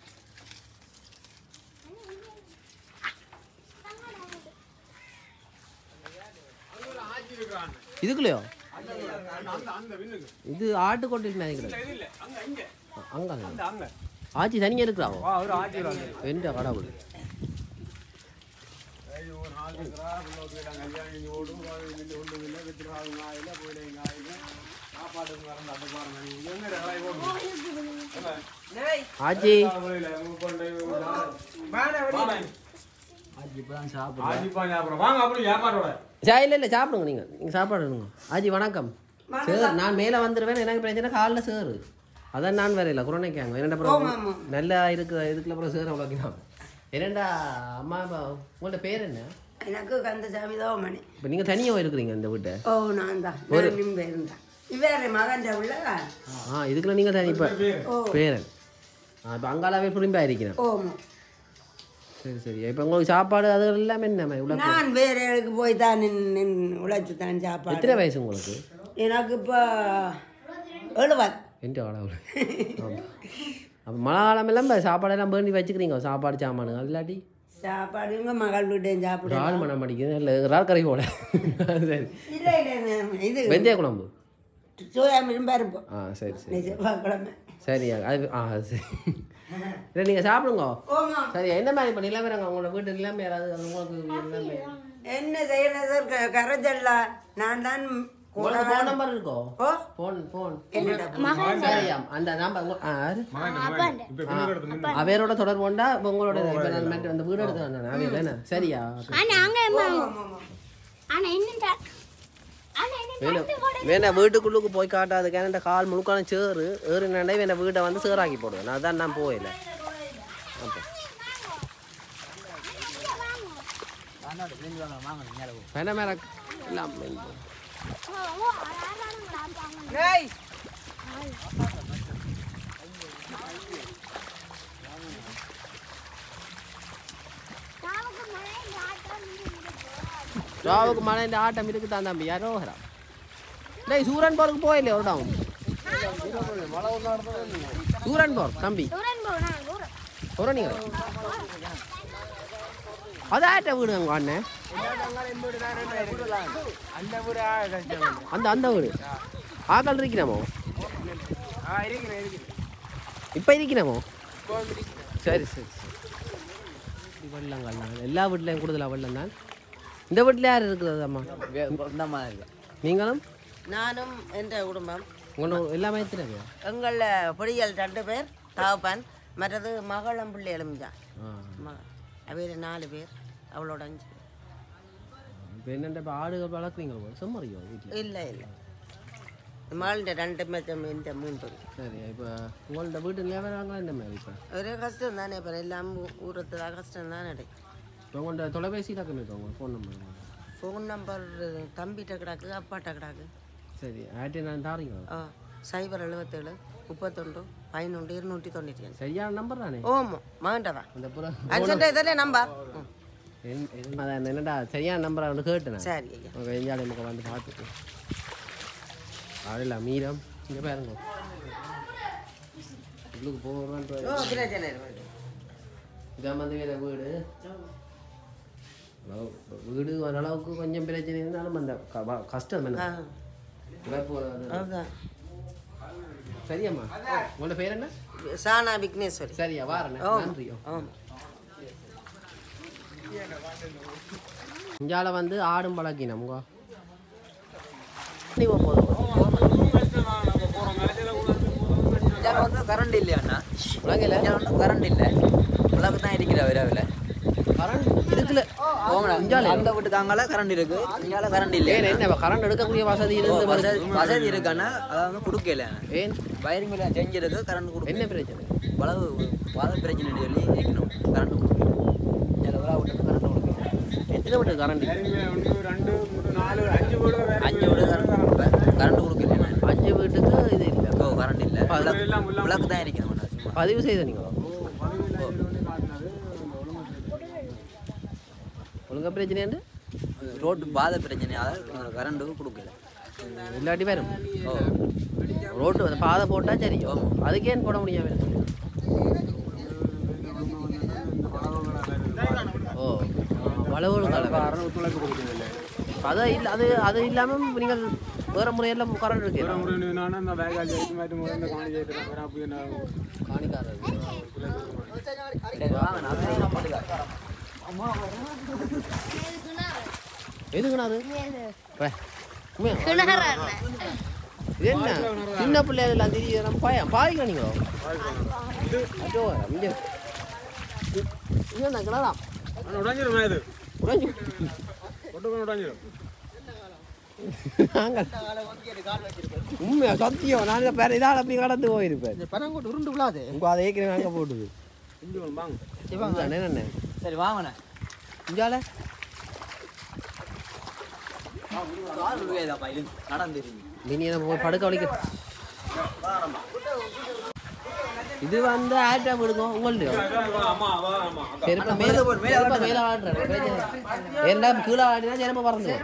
இதுக்குள்ளயோ இது ஆட்டுக்கொட்டில் நினைக்கிறேன் அங்க அங்க ஆச்சி தனியாக இருக்கிறாவோ வா ஒரு ஆட்சி எந்த கடவுள் ஒரு நாலு ஆச்சி வாங்க அப்படி ஏமாறோட சா இல்லை இல்லை சாப்பிடுங்க நீங்கள் நீங்கள் சாப்பாடு எடுங்க ஆஜி வணக்கம் சார் நான் மேலே வந்துடுவேன் எனக்கு பிரச்சனை காலில் சேரு அதான் நான் வேற இல்லை குரோனைக்காங்க என்னடா அப்புறம் நல்லா இருக்கு இதுக்குள்ள அப்புறம் சேர் அவ்வளோக்கினா என்னடா அம்மா அப்பா உங்கள்ட்ட பேர் என்ன எனக்கு கந்தசாமி தான் மணி இப்போ நீங்கள் தனியாக இருக்கிறீங்க இந்த வீட்டை ஓ நான் தான் நான் நிம்பே இருந்தேன் இவேற மகன் உள்ள ஆ இதுக்குள்ள நீங்கள் தனி இப்போ பேரன் ஆ இப்போ அங்காலாவே புரிம்பா இருக்கிறேன் ஓமோ சரி சரி இப்போ உங்களுக்கு சாப்பாடு அது எல்லாமே என்ன இவ்வளோ நான் வேற இடத்துக்கு போய் தான் நின்று உழைச்சி தான் சாப்பாடு எத்தனை வயசு உங்களுக்கு எனக்கு இப்போ எழுபது எந்த வாடா அப்போ மழை காலம் எல்லாம் இப்போ சாப்பாடெல்லாம் வேண்டி வச்சுக்கிறீங்க சாப்பாடு சாமானு அது இல்லாட்டி சாப்பாடு இங்கே மகள் வீட்டையும் ஒரு சாப்பிடு ஆள் மனம் அடிக்குது இல்லை இறால் கறி போல சரி இல்லை இல்லை இது வெந்தய குழம்பு சோயா மீன் பருப்பு ஆ சரி சரி நீ செவ்வாய்க்கிழமை சரி அது ஆ அது சரி இல்லை நீங்கள் சாப்பிடுங்க ஓமா சரி என்ன மாதிரி இப்போ நிலைமைறாங்க உங்களோட வீட்டு நிலைமை யாராவது அது உங்களுக்கு நிலைமை என்ன செய்யணும் சார் க- கரைச்சல்ல நான் தான் கூட உங்களுக்கு ஃபோன் நம்பர் இருக்கோ ஓ ஃபோன் ஃபோன் என்னடா சரியா அந்த நம்பர் உங்க- ஆ, யாரு? அவையரோட தொடர்பு கொண்டா இப்போ உங்களோட இப்போ நான் மற்ற அந்த வீடு எடுத்து வந்தேன் அவையில் என்ன சரியா ஆனா அங்க ஆனா என்ன ஆனா என்ன வேணும் வேணா வீட்டுக்குள்ளுக்கு போய் காட்டாது கேன கால் முழுக்கான சேரு ஏறினாண்டே வேணா வீட்டை வந்து சேராக்கி போடுவேன் அதான் நான் போகல அப்போ வேணா மேலே இல்லாமல் ராவுக்கு மழை இந்த ஆட்டம் இருக்கு தான் தம்பி யாரோ வரா டேய் சூரன் போருக்கு போயில்லை ஒரு டாவும் சூரன் போர் தம்பி ஒரு நீங்க அதாட்ட வீடு அங்க அண்ணன் அந்த வீடு அந்த அந்த வீடு ஆக்கள் இருக்கிறாமோ இப்போ இருக்கிறாமோ சரி சரி சரி வெள்ளங்கள் தான் எல்லா வீட்லையும் கூடுதலாக வெள்ளம் தான் இந்த வீட்டில் யார் இருக்குது அம்மா இந்த மாதிரி நீங்களும் நானும் என்ற குடும்பம் உங்களோட எல்லாமே எத்தனை எங்களில் பொடிகள் ரெண்டு பேர் தகப்பன் மற்றது மகளும் பிள்ளைகளும் தான் ஆ அவையில் நாலு பேர் அவளோட அஞ்சு பேர் இப்போ என்னென்ன இப்போ ஆடுகள் வளர்க்குறீங்களோ சும்மாரியோ வீட்டில் இல்லை இல்லை மகளின் ரெண்டு மெச்சம் இந்த மூன்று சரி இப்போ உங்களோட வீட்டு நிலவரங்களா என்ன மாதிரி இப்போ ஒரே கஷ்டம் தானே இப்போ எல்லாம் ஊரத்துல கஷ்டம் தானே இப்போ உங்களோட தொலைபேசியில் கம்மி உங்கள் ஃபோன் நம்பர் ஃபோன் நம்பர் தம்பிகிட்ட கிடக்கு அப்பாட்ட கிடக்கு சரி ஆயிரத்தி நான் தாரீங்க ஆ சைபர் எழுபத்தேழு முப்பத்தொண்டு பதினொன்று இருநூற்றி தொண்ணூற்றி அஞ்சு சரியான நம்பர் தானே ஓமோ மகன்ட்ட தான் அந்த புற அஞ்சு இதில் நம்பர் ம். என்- என்- அதான் என்னடா சரியான நம்பர் வந்து கேட்டேன் சரி ஐயா உங்கள் எஞ்சாலே நமக்கு வந்து பார்த்துட்டு ஆடில்ல மீரம் இங்கே பாருங்க உள்ளுக்கு போகிறோன்ட்டு ஓ பிரச்சனை இல்லை. இதான் வந்து வேற வீடு ஹலோ, வீடு ஓரளவுக்கு கொஞ்சம் பிரச்சனை இருந்தாலும் அந்த க- வ- கஷ்டம் ஆ என்ன இழப்பு வராது. அதுதான் சரியம்மா உங்களோட பேர் என்ன சானா விக்னேஸ்வரி சரியா வாரண்ணே ஓ நன்றி ஆமாம் இஞ்சால வந்து ஆடும் பழக்கினோம் உங்க போதும் இதில் வந்து கரண்ட் இல்லையாண்ணா உலகில் இதில் வந்து கரண்ட் இல்லை விளக்கு தான் இருக்கிற விரைவில் கரண்ட் இருக்குல்ல இஞ்சால அந்த வீட்டுக்காங்கள கரண்ட் இருக்கு இங்கால கரண்ட் இல்லை ஏன் என்ன கரண்ட் எடுக்கக்கூடிய வசதி இருந்து வசதி வசதி இருக்காண்ணா அதாவது கொடுக்கல ஏன் வயரிங் செஞ்சிருக்கு கரண்ட் கொடுக்க என்ன பிரச்சனை வளவு வளவு பிரச்சனை சொல்லி இருக்கணும் கரண்ட் கொடுக்கல இதில் விழா விட்டு கரண்ட் கொடுக்கல எத்தனை விட்டு கரண்ட் ஒன்று ரெண்டு மூணு நாலு அஞ்சு வீடு வேற அஞ்சு வீடு கரண்ட் கரண்ட் கொடுக்கல அஞ்சு வீட்டுக்கு இது இல்லை ஓ கரண்ட் இல்லை விளக்கு விளக்கு தான் இருக்கணும் சும்மா பதிவு செய்த நீங்கள் ஒழுங்கா பிரச்சனை ரோட்டு பாதை பிரச்சனை அதாவது கரண்ட்டுக்கு கொடுக்கல இல்லாட்டி வரும் ஓ ரோட்டு அந்த பாதை போட்டால் சரி அதுக்கே போட முடியாம ஓ வளவுகள் ஒத்துழைப்பு கொடுக்குறதில்ல அது இல்லை அது அது இல்லாமல் நீங்கள் வேற முறையில் கரண்ட் இருக்கு வேற முறை என்னன்னா இந்த வேகாலி எடுத்து மாற்றி முறை இந்த காணி செய்யறது வேற அப்படி என்ன காணிக்காரர் சரி வாங்க நான் எது கிணறு பே. உண்மையா? கிணறு இது என்ன சின்ன பிள்ளைகள் எல்லாம் தெரியுது நம்ம பையன் பாய்க்க நீங்க ஐயோ இங்கே இங்கே கிணறாம் உடஞ்சிரும் இது உடைஞ்சு ஒட்டு உடஞ்சிரும் நாங்கள் உண்மையா சத்தியம் நான் இந்த பேர இதால் அப்படி கடந்து போயிருப்பேன் பனங்கோட்டு உருண்டு விழாது உங்க அதை ஏற்கனவே அங்கே போட்டுது இஞ்சி ஒன்று வாங்க இவங்க என்ன சரி வாங்கண்ணே இஞ்சால நடந்துருங்க இனி நம்ம போய் படுக்க வலிக்க இது வந்து ஆட்டா விடுங்க உங்கள்ட்ட அம்மா அவா அம்மா செருப்ப மேல செருப்ப மேல ஆடுறேன் ஏன்னா கீழே ஆடினா செருப்ப பறந்து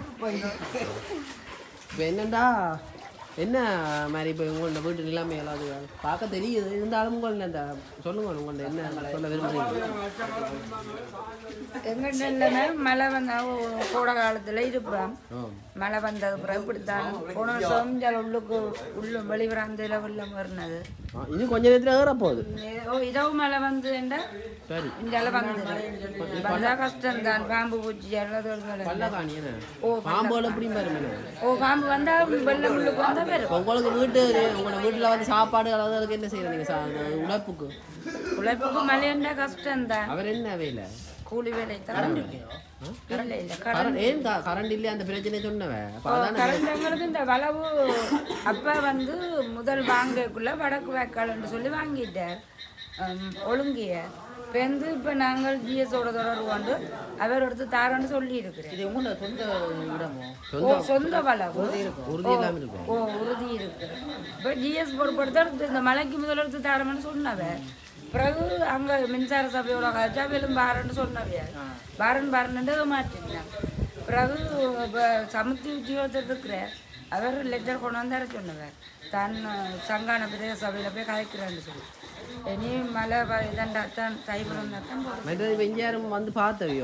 இப்போ என்னண்டா என்ன மாதிரி இப்போ உங்களோட வீட்டு நிலைமை எல்லாம் அது பார்க்க தெரியுது இருந்தாலும் உங்கள அந்த சொல்லுங்க உங்கள்ட்ட என்ன சொல்ல விரும்புறீங்க எங்கிட்ட இல்லைன்னா மழை வந்தா ஒ- கோடை காலத்தில் இருப்போம் ஆ. மழை வந்தது அப்புறம் இப்படித்தான் போன வருஷம் இங்கே உள்ளுக்கு உள்ள வெளிவராந்தையில் வெள்ளம் வருனது ஆ, இது கொஞ்ச நேரத்தில் ஏற போகுது ஓ இரவு மழை வந்துண்டா சரி இந்த வந்து வந்தா கஷ்டம் தான் பாம்பு பூச்சி அல்லது பல்லக்காணி என்ன ஓ, பாம்புகள் எப்படி பாருங்க ஓ பாம்பு வந்தா வெள்ளம் உள்ளுக்கு வந்தா வரும் உங்களுக்கு வீட்டு உங்களோட வீட்டில் வந்து சாப்பாடு அளவு அதுக்கு என்ன செய்யறீங்க சா உழைப்புக்கு உழைப்புக்கு மழைண்டா கஷ்டம் தான் அவர் என்ன வேலை கூலி வேலை தான் இல்லை இல்லை கரண்ட் ஏன் கரண்ட் இல்லையா அந்த பிரச்சனை சொன்னவ அப்போ அதானே கரண்டங்களுக்கு இந்த வளவு அப்பா வந்து முதல் வாங்கக்குள்ள வடக்கு வாய்க்கால்னு சொல்லி வாங்கிட்டார் ஹம், ஒழுங்கிய இப்போ வந்து இப்போ நாங்கள் ஜிஎஸோட தொடர்பு கொண்டு அவர் ஒருத்தர் தாரன்னு சொல்லி இருக்கிறேன் இது உங்களோட சொந்த இடமோ ஓ சொந்த வளவு உறுதி இல்லாமல் இருக்கும் ஓ உறுதி இருக்கு இப்போ ஜிஎஸ் பொறுப்படுத்த இந்த மலைக்கு முதல் எடுத்து தரணும்னு சொன்னவ பிறகு அங்கே மின்சார சபையோட கழிச்சா வெறும் பாரன்னு சொன்னவையா பாரன் பாரன்னு மாற்றினாங்க பிறகு இப்போ சமுத்தி உத்தியோகத்தில் இருக்கிற அவர் லெட்டர் கொண்டு வந்தார சொன்னவர் தான் சங்கான பிரதேச சபையில் போய் கலைக்கிறான்னு சொல்லி இனி மழை வ- இதண்டா தான் தைபுரம் தான் போகுது. மற்றது இப்போ இங்கே யாரும் வந்து பார்த்தவியோ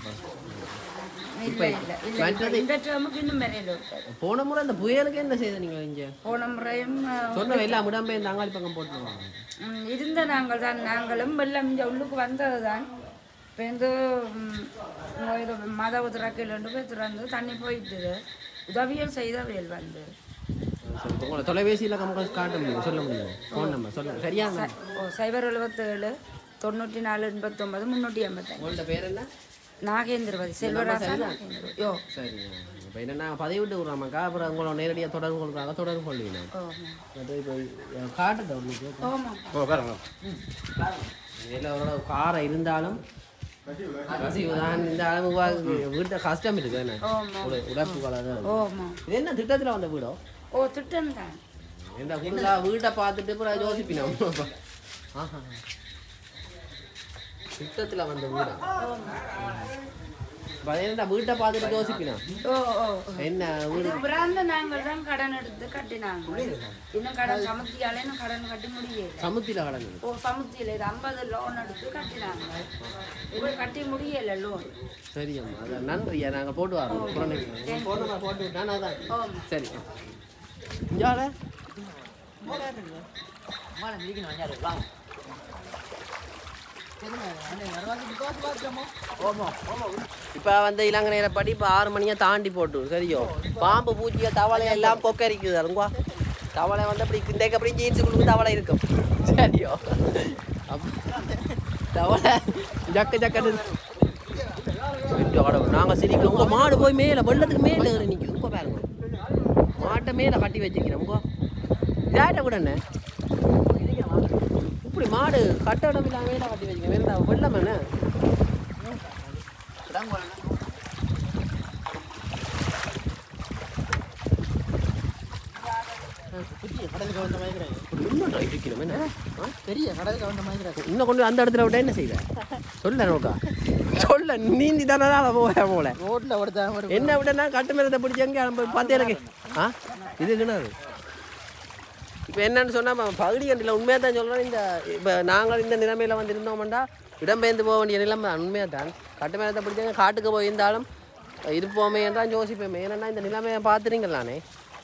இல்லை இல்லை இல்லை மற்றது இந்த டேர்முக்கு இன்னும் வரையில இருக்காது போன முறை அந்த புயலுக்கு என்ன செய்த நீங்கள் இங்கே போன முறையும் அஹ், சொன்ன எல்லாம் இடம்பெயர்ந்து அங்காளி பக்கம் போட்டுருவாங்க ம், இருந்த நாங்கள் தான் நாங்களும் வெள்ளம் இங்கே உள்ளுக்கு வந்தது தான் இப்போ வந்து ம், இது மத உதிரக்கையில் போய் திறந்து தண்ணி போயிட்டுது உதவியல் செய்தவியல் வந்து சரி உங்களை தொலைபேசியில் கம்ப காட்ட முடியும் சொல்ல முடியும் ஃபோன் நம்பர் சொல்லுங்க சரியா ஓ சைபர் எழுபத்தேழு தொண்ணூற்றி நாலு எண்பத்தொம்பது முந்நூற்றி எண்பத்தஞ்சு உங்கள்ட்ட பேர் என்ன நாகேந்திரவதி செல்வராசா சரிதான். நாகேந்திர யோ சரி இப்போ என்னென்னா பதிவு விட்டு விட்றாமாக்கா அப்புறம் உங்களோட நேரடியாக தொடர்பு கொள்றாங்க தொடர்பு கொள்வீங்க ஓ மற்ற இப்போ காட்டுட்ட உங்களுக்கு ஆமாம் ஓ காரங்க இதில் அவரோட காரை இருந்தாலும் கசிவு தான் இந்த அளவு வீட்டை கஷ்டம் இருக்கு என்ன ஆமாம் உட- உழைப்பு கலர் ஆமாம் இது என்ன திட்டத்தில் வந்த வீடோ ஓ திட்டம் தான் இந்த ஃபுல்லாக வீட்டை பார்த்துட்டு அப்புறம் யோசிப்பினோம் ஆஹா திட்டத்தில் வந்த வீடா இப்போ என்ன வீட்டை பார்த்துட்டு யோசிப்பினா ஓ ஓ என்ன வீடு இது பிராந்த நாங்கள் தான் கடன் எடுத்து கட்டினாங்க இன்னும் கடன் சமத்தியால இன்னும் கடன் கட்டி முடியல சமுத்தியில் கடந்து ஓ சமுத்தியில் இது ஐம்பது லோன் எடுத்து கட்டினாங்க இது கட்டி முடியல லோன் சரி அம்மா அதான் நன்றியா நாங்கள் போட்டு வரோம் புறணை போட்டு போட்டு விட்டா நான் தான் ஆமாம் சரி இஞ்சால அம்மா மிதிக்கணும் வஞ்சாரு வாங்க இப்போ வந்து இளங்க நேரப்படி இப்போ ஆறு மணியை தாண்டி போட்டு சரியோ பாம்பு பூச்சிய தவளை எல்லாம் கொக்கரிக்குது அருங்கா தவளை வந்து அப்படி இன்றைக்கு அப்படி ஜீன்ஸுக்குள்ளுக்கு தவளை இருக்கும் சரியோ அப்ப தவளை ஜக்க ஜக்கன்னு நாங்கள் சிரிக்கிறோம் உங்கள் மாடு போய் மேலே வெள்ளத்துக்கு மேலே ஏறி நிற்குது உங்க பாருங்க மாட்டை மேலே கட்டி வச்சுக்கிறோம் உங்க இதாட்ட கூட என்ன இப்படி மாடு கட்டடம் இல்லாம மேலே கட்டி வச்சுக்கிறேன் வேறு வெள்ளம் என்ன கடலுக்கு வந்த மாதிரி இன்னும் try வைக்கணும், என்ன? ஆ? பெரிய கடலுக்கு வந்த மாதிரி இன்னும் கொண்டு அந்த இடத்துல விட்டா என்ன செய்த சொல்ல நோக்கா சொல்ல நீந்தி தானே போக போல ரோட்ல ஒருத்தன் ஒரு என்ன விடனா கட்டு மரத்தை பிடிச்சி எங்கே நம்ம பார்த்து எனக்கு ஆ இது கிணறு இப்போ என்னன்னு சொன்னால் பகுதி கண்டியில் உண்மையாக தான் சொல்கிறேன் இந்த இப்போ நாங்கள் இந்த நிலைமையில் வந்து இருந்தோம்டா இடம்பெயர்ந்து போக வேண்டிய நிலைமை உண்மையாக தான் கட்டு மரத்தை பிடிச்சாங்க காட்டுக்கு போயிருந்தாலும் இருப்போமே என்றால் யோசிப்போமே ஏன்னா இந்த நிலைமையை பார்த்துறீங்கள நானே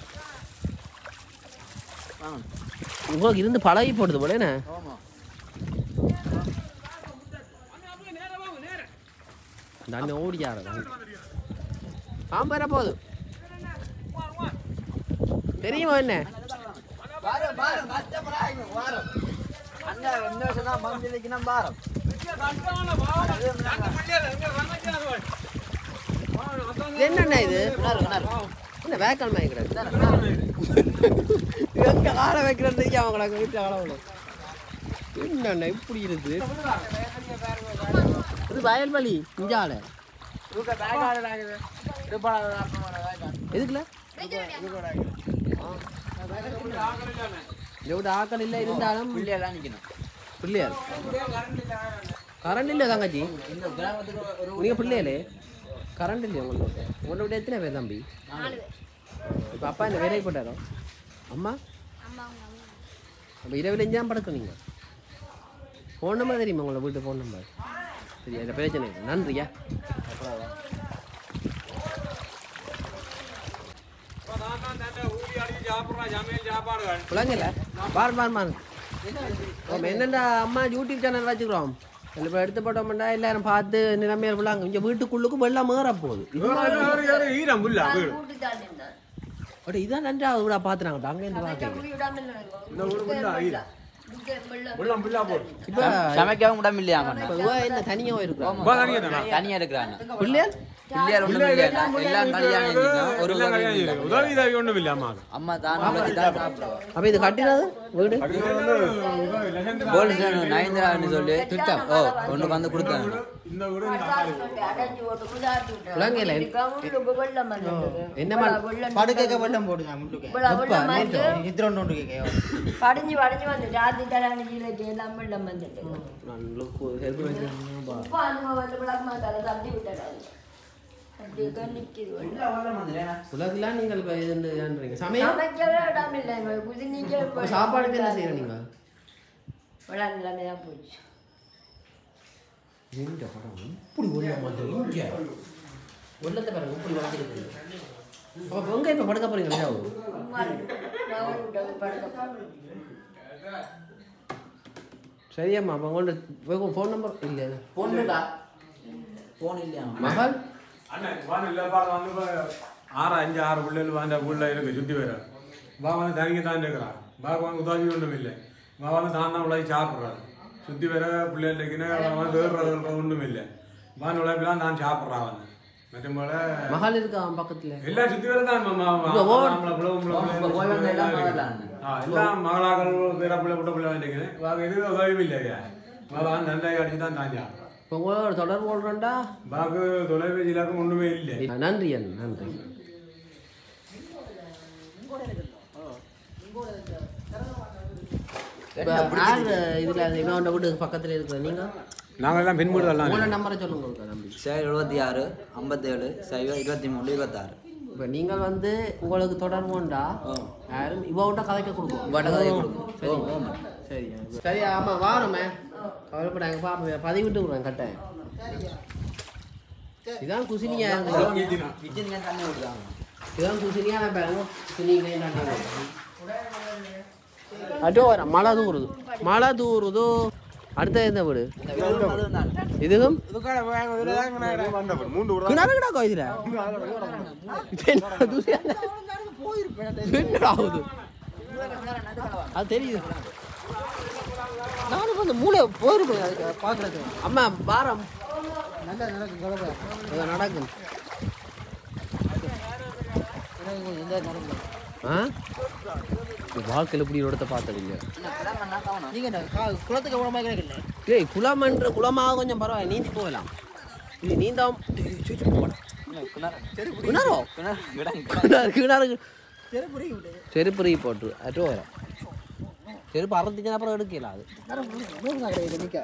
உங்களுக்கு இருந்து பழகி போடுது போல என்ன இந்த அண்ணன் ஓடியாரு பாம்பு வர போகுது தெரியுமா என்ன இது என்னண்ணா இது என்ன வேக்கால் மயக்கிறது எங்க கால வைக்கிறது அவங்கள வீட்டு காலம் என்னண்ணா இப்படி இருக்கு இது வயல்வெளி இஞ்சால எதுக்குல இவ்வளோ ஆக்கள் இல்லை இருந்தாலும் பிள்ளையெல்லாம் நிக்கணும் பிள்ளையார் கரண்ட் இல்லையா தங்கச்சி இந்த கிராமத்துக்கு ஒரு நீங்க பிள்ளைகளே கரண்ட் இல்லையா உங்களுக்கு உங்களை விட எத்தனை பேர் தம்பி இப்போ அப்பா என்ன வேலைக்கு போட்டாரோ அம்மா அப்போ இரவில் எஞ்சாம் படக்கும் நீங்கள் ஃபோன் நம்பர் தெரியுமா உங்களை வீட்டு ஃபோன் நம்பர் சரி அந்த பிரச்சனை இல்லை நன்றியா விளங்கல பாரு பாரு பாரு நம்ம என்னென்ன அம்மா யூடியூப் சேனல் வச்சுக்கிறோம் இப்போ எடுத்து போட்டோம்னா எல்லாரும் பார்த்து நிலைமையாக விளாங்க இங்கே வீட்டுக்குள்ளுக்கும் வெள்ளம் ஏற போகுது இது ஈரம் புல்லா வீடு அட இதான் ரெண்டாவது வீடா பார்த்துனாங்க அங்கே இருந்து பார்க்க இந்த வீடு புல்லா ஈரம் வெள்ளம் புல்லா போடு இப்போ சமைக்கவும் கூட இல்லையா இப்போ இவ என்ன தனியாக இருக்கிறாங்க உப்பா தனியா தானா? தனியா இருக்கிறாங்க பிள்ளையார் பிள்ளையார் ஒண்ணும் இல்லையா எல்லாம் கல்யாணம் செஞ்சுக்கணும். ஒரு எல்லாம் உதவி கல்யாணம் இல்லை. செய்யுது. உதவி உதவி ஒண்ணும் இல்ல அம்மாக்கு அம்மா தான் உழைச்சு தான் சாப்பிடுவா. அப்போ இது கட்டினது வீடு கோல்டு ஸ்டார் நயன்தாரான்னு சொல்லி திட்டம் ஓ ஒண்ணு வந்து கொடுத்தாங்க இந்த வீடு இந்த ஆளு. விளங்கல என்ன படுக்கைக்கு வெள்ளம் போடுங்க முள்ளுக்கு இத்திரோண்டு ஒன்று கேட்க படிஞ்சு படிஞ்சு வந்து ஜாதி தராணிக்கு எல்லாம் வெள்ளம் வந்துட்டு உப்பு அனுபவம் வந்து விளக்க மாட்டாரு தப்பி விட்டாரு அப்படியே நிக்குது வெள்ளம். உலகெல்லாம் நீங்கள் இப்போ இது ஏன்றீங்க சமையல் சமைக்கவே இடம் இல்லைங்க குதினிக்க அப்ப சாப்பாடுக்கு என்ன செய்யணும் நீங்கள் விழா நிலைமை தான் போச்சு எந்த படம் இப்படி வெள்ளம் வந்து இங்கே வெள்ளத்தை பாருங்க இப்படி வந்துருக்கு அப்போ எங்கே இப்போ படுக்க போறீங்க இல்லையா சரியாம்மா அப்போ உங்கள்ட்ட ஃபோன் நம்பர் இல்லை போன் இருக்கா போன் இல்லையா மகள் அண்ணன் வாங்க இல்ல பாரு வந்து இப்ப ஆறு அஞ்சு ஆறு பிள்ளைகள் வாங்க புள்ள இருக்கு சுத்தி வர பா வந்து தனிக்கு தான் இருக்கிறான் பா வந்து உதவி ஒன்றும் இல்லை பா வந்து தான் தான் உழைச்சி சாப்பிட்றாரு சுத்தி வர பிள்ளைகள் இருக்குன்னு வந்து வேறுறது ஒன்றும் இல்லை பான் உழைப்பெல்லாம் நான் சாப்பிட்றான் வந்து மற்ற போல மகள் இருக்கா அவன் பக்கத்துல எல்லாம் சுத்தி வர தான் இப்ப ஓ- போய் வந்து எல்லாம் மகளாங்க. எல்லாம் மகளாக்கள் பிற பிள்ளை விட்ட பிள்ளை வந்துருக்குது வாங்க இது உதவி இல்லையா தான் நல்லா அடிச்சு தான் தான் சாப்பிட்றான் இப்போ உங்களோட தொடர்பு கொள்றேன்டா பாக்கு தொலைபேசியிலாக்கும் ஒன்றுமே இல்லை நன்றி அண்ணன் நன்றி இப்போ யார் இதில் இவனோட வீட்டுக்கு பக்கத்தில் இருக்கிற நீங்கள் நாங்கள் எல்லாம் பின்புடுதெல்லாம் உங்களோட நம்பரை சொல்லுங்க உங்க தம்பி சரி எழுபத்தி ஆறு ஐம்பத்தேழு சைவம் இருபத்தி மூணு இருபத்தாறு இப்போ நீங்கள் வந்து உங்களுக்கு தொடர்பு உண்டா யாரும் இவன்கிட்ட கதைக்க கொடுக்கும் இவன்கிட்ட கதைக்க கொடுக்கும். சரி சரி சரி ஆமாம் வாரமே கவலைப்படாங்க பாப்பா பதிவிட்டு விடுறேன் கட்டாயம் இதான் குசினியா கிச்சன் தண்ணி விடுறாங்க இதான் குசினியா நான் பாருங்க குசினிங்களே அட்டோ வர மழை தூருது மழை தூருதோ அடுத்த எந்த வீடு இதுவும் கிணறு கிடக்கோ இதுல என்ன தூசியா? என்னடா ஆகுது அது தெரியுது நானும் அந்த மூளை போயிருப்பேன் அதுக்கு பார்க்கறது அம்மா பாரம் நல்லா நடக்கும் கலவை இது நடக்கும் இந்த நடக்கும் ஆ இந்த வாழ்க்கையில் இப்படி ஒரு இடத்த பார்த்ததில்லை நீங்க என்ன கா- குளத்துக்கு எவ்வளோ மாதிரி கிடைக்கல ஏய் குளம்ன்ற குளமாக கொஞ்சம் பரவாயில்ல நீந்தி போகலாம் இது நீந்தாம் கிணறோ கிணறு கிணறு செருப்பு போட்டு அட்டோ வரும் செருப்பு அறுத்துச்சுன்னா அப்புறம் எடுக்கல அது கிடையாது நிற்க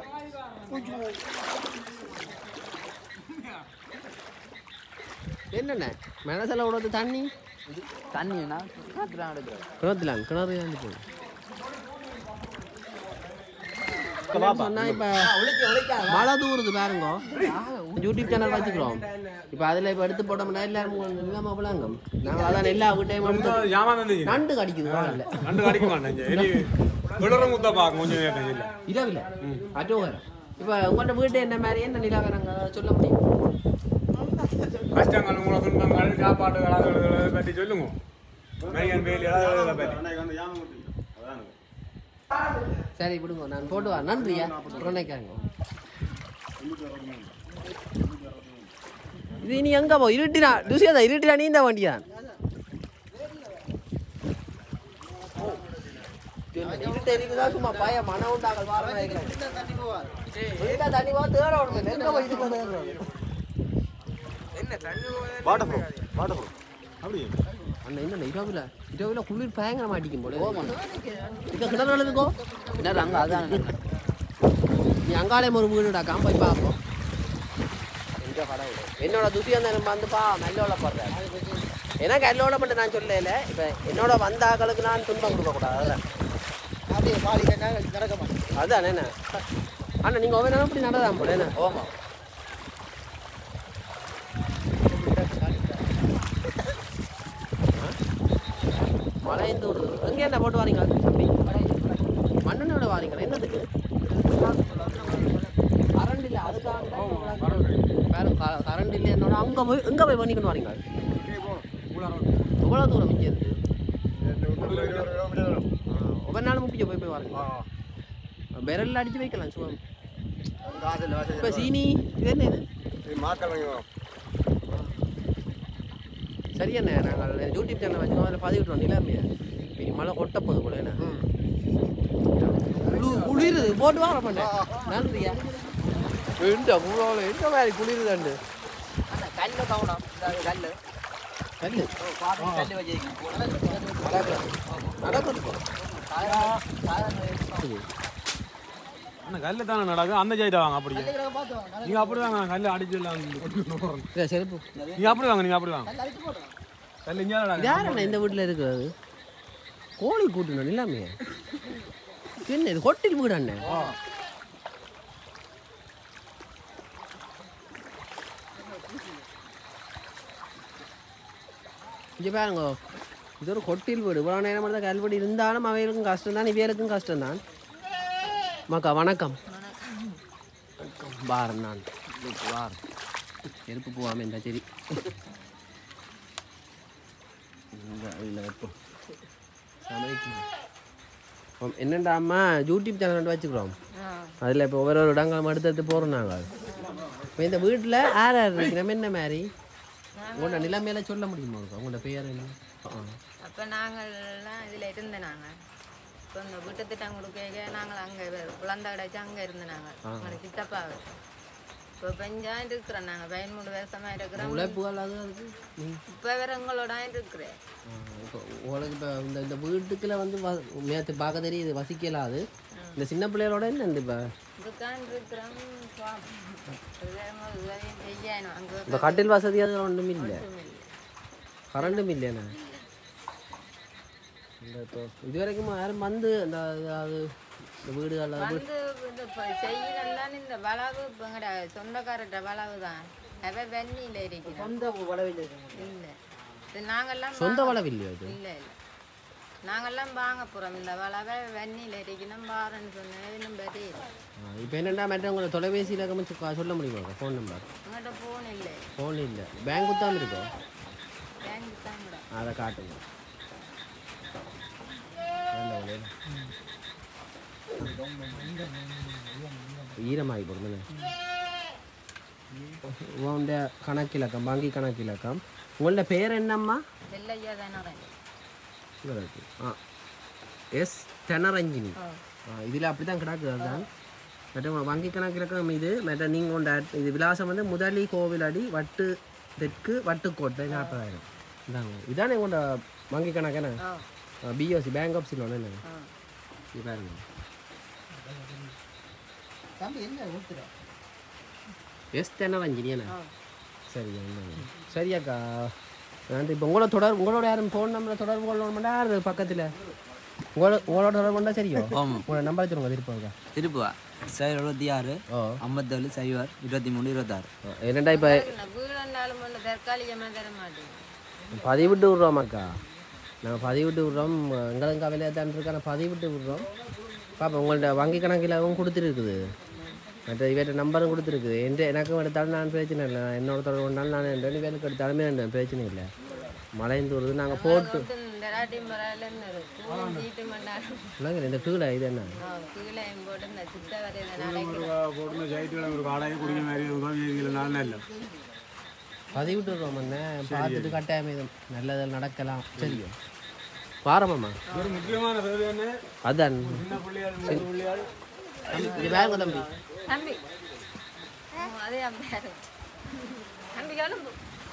என்னென்ன மனசில் விடுறது தண்ணி தண்ணினா கிணத்துல எடுக்கிறோம் கிணத்துல கிணறு ஏந்தி போகுது சொன்னா இப்போ மழை தூருது பாருங்க யூடியூப் சேனல் வச்சுக்கிறோம் இப்போ அதில் இப்போ எடுத்து போட்டோம்னா எல்லாரும் இல்லாமல் விளாங்க நாங்கள் அதான் எல்லா வீட்டையும் எடுத்து ஜாமான் தந்துச்சு நண்டு கடிக்குது காலைல நண்டு கடிக்க மாட்டேன் இனி விடுற முத்த பார்க்க கொஞ்சம் நேரம் இல்லை இரவில் அட்டோ வரும் இப்போ உங்கள்கிட்ட வீட்டு என்ன மாதிரி என்ன நிலாவை நாங்கள் சொல்ல முடியும் கஷ்டங்கள் உங்களை துன்பங்கள் சாப்பாடு கலாச்சாரத்தை பற்றி சொல்லுங்க மையன் வேலி அதை பற்றி சரி விடுங்க நான் போட்டு வா நன்றியா உடனேக்காங்க இது இனி எங்க போ இருட்டினா துசியதா இருட்டினா நீ இந்த வண்டி தான் இருட்டு இருக்குதா சும்மா பய மன உண்டாகல் வாரம் வீட்டா தண்ணி போ தேட விடுங்க எங்க போய் இது பண்ண வாட்டர் ப்ரூஃப் வாட்டர் ப்ரூஃப் அப்படியே அண்ணா என்ன இரவுல இரவுல குளிர் பயங்கரமா அடிக்கும் போல இங்க கிணறு எழுதுக்கோ கிணறு அங்கே அதான் நீ அங்காலே ஒரு வீடுடாக்காம போய் பார்ப்போம் என்னோட துசியம் வந்துப்பா நல்லோட போடுறேன் ஏன்னா கல்லோட மட்டும் நான் சொல்லல இப்ப என்னோட வந்த ஆக்களுக்கு நான் துன்பம் கொடுக்க கூடாது அதான் அப்படியே பாதி கேட்டா நடக்க மாட்டேன் அதான் என்ன அண்ணா நீங்க ஒவ்வொரு நேரம் இப்படி நடதான் போல என்ன ஓமா மழை இந்த ஒரு எங்க என்ன போட்டு வாரீங்க மண்ணெண்ணோட வாரீங்க என்னதுக்கு கரண்ட் இல்ல அதுக்காக கரண்ட் இல்ல என்னோட அங்க போய் எங்க போய் பண்ணிக்கணும் வாரீங்க எவ்வளவு தூரம் மிச்சம் இருக்கு ஒவ்வொரு நாளும் முப்பிக்க போய் போய் வாருங்க விரல்ல அடிச்சு வைக்கலாம் சும்மா இப்ப சீனி இது என்ன இது மாக்கள் வாங்கி வரோம் சரியாண்ணே நாங்கள் யூடியூப் சேனல் வச்சுக்கோம் அதில் பதிவிட்டுறோம் நிலாமையா இனி மழை கொட்ட போகுது போல என்ன குளு- குளிருது போட்டு வாங்க பண்ணேன் நன்றியா எந்த மூணாவில் எந்த மாதிரி குளிருதாண்டு கல்லு கவனம் கல்லு கல்லு கல்லு வச்சிருக்கேன் நடக்குது அண்ணா கல்லு தானே நடக்கும் அந்த சைடு வாங்க அப்படியே நீங்க அப்படி வாங்க நான் கல்லு அடிச்சிடலாம் இல்லை செருப்பு நீங்க அப்படி வாங்க நீங்க அப்படி வாங்க கல்லு இங்கே யாரண்ணா இந்த வீட்டில் இருக்கிறது கோழி கூட்டணும் இல்லாமே என்ன இது ஹோட்டல் வீடு அண்ணே இங்கே பாருங்க இது ஒரு கொட்டில் வீடு இவ்வளோ நேரம் மட்டும் தான் கல்வெடி இருந்தாலும் அவைகளுக்கும் கஷ்டம் தான் இவைகளுக்கும் கஷ்டம் தான் மக்கா வணக்கம் வணக்கம் பாரன் நான் பார் செருப்பு போகாமல் இருந்தா சரி இந்த இதில் வைப்போம் சமைக்கணும் ஆம், என்னண்டா அம்மா யூடியூப் சேனல் ரெண்டு வச்சுக்கிறோம் அதில் இப்போ ஒவ்வொரு ஒரு இடங்களும் எடுத்து எடுத்து போகிறோம் நாங்கள் இப்போ இந்த வீட்டில் யார் யார் இருக்கிறோம் என்ன மாதிரி உங்களோட நிலைமையில சொல்ல முடியுமா உங்களுக்கு? உங்களோட பெயர் என்ன ஆ. அப்போ நாங்கள்லாம் இதில் இருந்த நாங்கள் இப்போ இந்த வீட்டு திட்டம் கொடுக்க நாங்கள் அங்கே குழந்தை கிடச்சி அங்கே இருந்த நாங்கள் ஆ. எங்களுக்கு சித்தப்பாவை இப்போ பெஞ்சா இருக்கிறோம் நாங்கள் பதிமூணு வருஷமாக இருக்கிறோம் உழைப்புகள் அது அதுக்கு நீ- இப்போ வேற எங்களோட இருக்கிறேன் ஆ, இப்போ உங்களுக்கு இப்போ இந்த இந்த வீட்டுக்குள்ள வந்து நேற்று பார்க்க தெரியுது வசிக்கலாம் அது இந்த சின்ன பிள்ளைகளோட என்ன இந்த இப்போ இதுக்கான் இருக்கிறோம் உதவியும் செய்யணும் அங்கே இப்போ கட்டில் வசதி அது ஒன்றும் இல்லை கரண்டும் இல்லைண்ணா இந்த இப்போ இது வரைக்கும் யாரும் வந்து இந்த அது இந்த வீடுகள் அது வீடு வந்து இந்த இப்போ செய்யலாம் இந்த வளவு இப்போ எங்கட சொந்தக்காரட்ட வளவு தான் அவ வெண்ணியில் இருக்கிறோம் சொந்த வளவில் இல்லை இது நாங்கெல்லாம் சொந்த வாங்க- வளவு இல்லையா இது இல்லை இல்லை நாங்கெல்லாம் வாங்க போகிறோம் இந்த வளவை வெண்ணியில் இருக்கணும் பாருன்னு சொன்னேன் இன்னும் பெரிய இப்போ என்னென்னா மற்றவங்களை தொலைபேசியில் கமிச்சு சொல்ல முடியுமா ஃபோன் நம்பர் உங்கள்கிட்ட ஃபோன் இல்லை ஃபோன் இல்லை பேங்க் குத்தாமல் இருக்கோம் பேங்க் தான் கூட அதை காட்டுங்க நல்ல வேலை. ஈரமாகி போடுதுண்ணே உங்களோட கணக்கிலக்கம் வங்கி கணக்கிலக்கம் உங்களோட பேர் என்னம்மா வெள்ளையா தானே இவருக்கு ஆ எஸ் தெனரஞ்சினி ஆ இதில் அப்படி தான் கிடக்குது அதுதான் மற்ற உங்க வங்கி கணக்கிலக்கம் இது மற்ற நீங்கள் உண்ட இது விலாசம் வந்து முதலி கோவிலடி வட்டு தெற்கு வட்டுக்கோட்டை நாற்பதாயிரம் இதாங்க இதானே உங்களோட வங்கி கணக்கான பிஓசி பேங்க் ஆஃப் சிலோன் என்ன இது பாருங்க தம்பி என்ன ஊத்துற எஸ் தெனரஞ்சினி என்ன சரியா என்னங்க சரியாக்கா நன்றி இப்போ உங்களோட தொடர் உங்களோட யாரும் ஃபோன் நம்பரை தொடர்பு கொள்ளணும் யார் பக்கத்தில் உங்களோட உங்களோட தொடர்பு கொண்டா சரியோ உங்களோட நம்பர் சொல்லுங்க திருப்பி திருப்புவா சைவர் எழுபத்தி ஆறு ஓ ஐம்பத்தேழு சைவர் இருபத்தி மூணு இருபத்தாறு என்னடா இப்போ வீடுனாலும் ஒன்று தற்காலிகமாக தர மாட்டேன் பதிவிட்டு விட்றோமாக்கா நாங்கள் பதிவிட்டு விட்றோம் எங்களுக்கு அவையில தான் இருக்கா நான் பதிவிட்டு விட்றோம் பாப்பா உங்கள்ட்ட வங்கி கணக்கில் கொடுத்துருக்குது மற்ற இவர்கிட்ட நம்பரும் கொடுத்துருக்குது எந்த எனக்கும் எடுத்தாலும் நான் பிரச்சனை இல்லை என்னோட தொடர்பு கொண்டாலும் நான் ரெண்டு பேருக்கு எடுத்தாலுமே ரெண்டு பிரச்சனை இல்லை மழைந்து வருது நாங்கள் போட்டு இந்த ராட்டி மராலேருந்து கூலும் சீட்டு மண்டாலும் இல்லைங்க இந்த கீழே இது என்ன கீழே போட்டு இந்த சித்த வரையில நடக்கிறோம் போட்டு சைட்டுகளை ஒரு காலையை குடிக்க மாதிரி உதவி இல்லை நாள் இல்லை பதிவிட்டு இருக்கோம் அண்ணே பார்த்துட்டு கட்டாயம் இது நல்லதில் நடக்கலாம் சரியா வாரமாம்மா ஒரு முக்கியமான சேவை என்ன அதான் சின்ன பிள்ளையாள் மூணு பிள்ளையாள் இது வேங்க தம்பி தம்பி அதே அம்மையாரு தம்பி கிளம்பு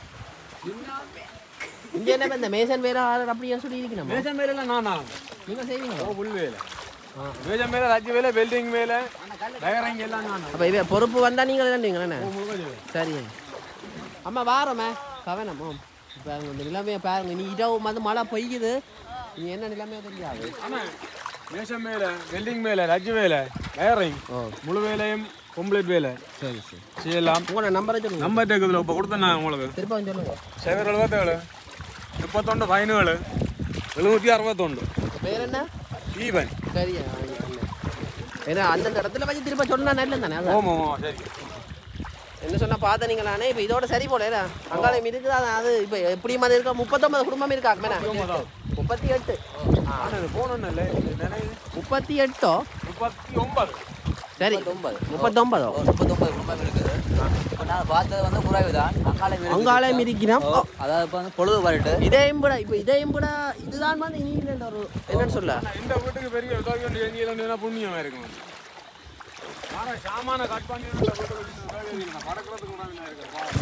இங்கே என்ன இந்த மேசன் வேற ஆள் அப்படியே சொல்லி இருக்கணும் மேஜம் மேல நானா நீங்கள் செய்வீங்க ஓ புல் வேலை மேஜம் மேல ரஜ் வேலை வெல்டிங் மேல டயரிங் எல்லாம் நானா அப்போ இவ பொறுப்பு வந்தால் நீங்கள் இல்லைங்களே ஓ முழுக்க செய்வேன் சரி அம்மா வாரமே கவனம் ஓம் பாருங்க இந்த நிலைமையை பாருங்க நீ இரவு வந்து மழை பெய்யுது நீ என்ன நிலைமையோ தெரியாது ஆனா மேஷம் மேல வெல்டிங் மேல ரஜ் வேலை டயரிங் முழு வேலையும் கம்ப்ளீட் வேலை சரி சரி செய்யலாம் உங்களோட நம்பரை சொல்லுங்க நம்பர் இருக்குதுல இப்போ கொடுத்தேன் நான் உங்களுக்கு திரும்ப சொல்லுங்க சைபர் எழுபத்தேழு முப்பத்தொண்டு பதினேழு எழுநூற்றி அறுபத்தொண்டு பேர் என்ன ஈவன் சரி ஏன்னா அந்தந்த இடத்துல வச்சு திரும்ப சொன்னா நல்லது தானே அதான். ஓம் ஓம் சரி என்ன சொன்னா பார்த்த நீங்க நானே இப்போ இதோட சரி போல அங்காளம் இருக்குது அது- அது இப்போ எப்படி மாதிரி இருக்கா முப்பத்தொன்பது குடும்பம் இருக்கா மேடம் முப்பத்தி எட்டு ஆனால் போகணுன்னு இல்லை முப்பத்தி எட்டோ முப்பத்தி ஒன்பது சரி முப்பத்தொன்பதோ முப்பத்தொன்பது குடும்பம் இருக்குது இப்போ நான் பார்த்தது வந்து குறைவு தான் அங்காளம் இருக்குது. அங்காளம் இருக்கிறோம் ஓ, அதாவது இப்போ வந்து பொழுது பாருட்டு இதையும் விட இப்போ இதையும் விட இதுதான் வந்து இனி ஒரு என்னன்னு சொல்ல இந்த வீட்டுக்கு பெரிய உதவி ஒன்று எங்கேயும் புண்ணியமாக இருக்கும் ஆனால் சாமான கட் பண்ணி இந்த வீட்டுக்கு உதவி இல்லை. பறக்கிறதுக்கு உதவி இருக்கு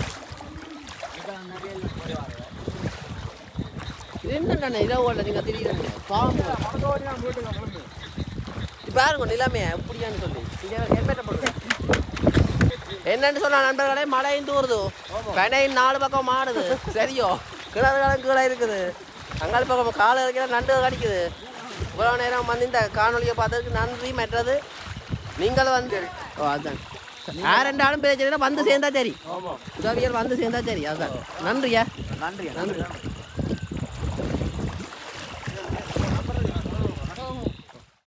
இது என்னண்ணே இரவு நீங்க தெரியுதுங்க பாம்பு இது பாருங்க நிலைமையா எப்படியான்னு சொல்லி இங்க ஹெல்மெட்டை போடுங்க என்னன்னு சொன்னா நண்பர்களே மழையும் தூருது கடையின் நாலு பக்கம் மாடுது சரியோ கிணறுகளும் கீழே இருக்குது அங்கால பக்கம் காலை இருக்கிற நண்டு கடிக்குது இவ்வளோ நேரம் வந்து இந்த காணொலியை பார்த்ததுக்கு நன்றி மற்றது நீங்கள் வந்து ஓ அதுதான் யார் ரெண்டாலும் பிரச்சனை இல்லை, வந்து சேர்ந்தா சரி உதவியர் வந்து சேர்ந்தா சரி அதுதான் நன்றியா நன்றி நன்றி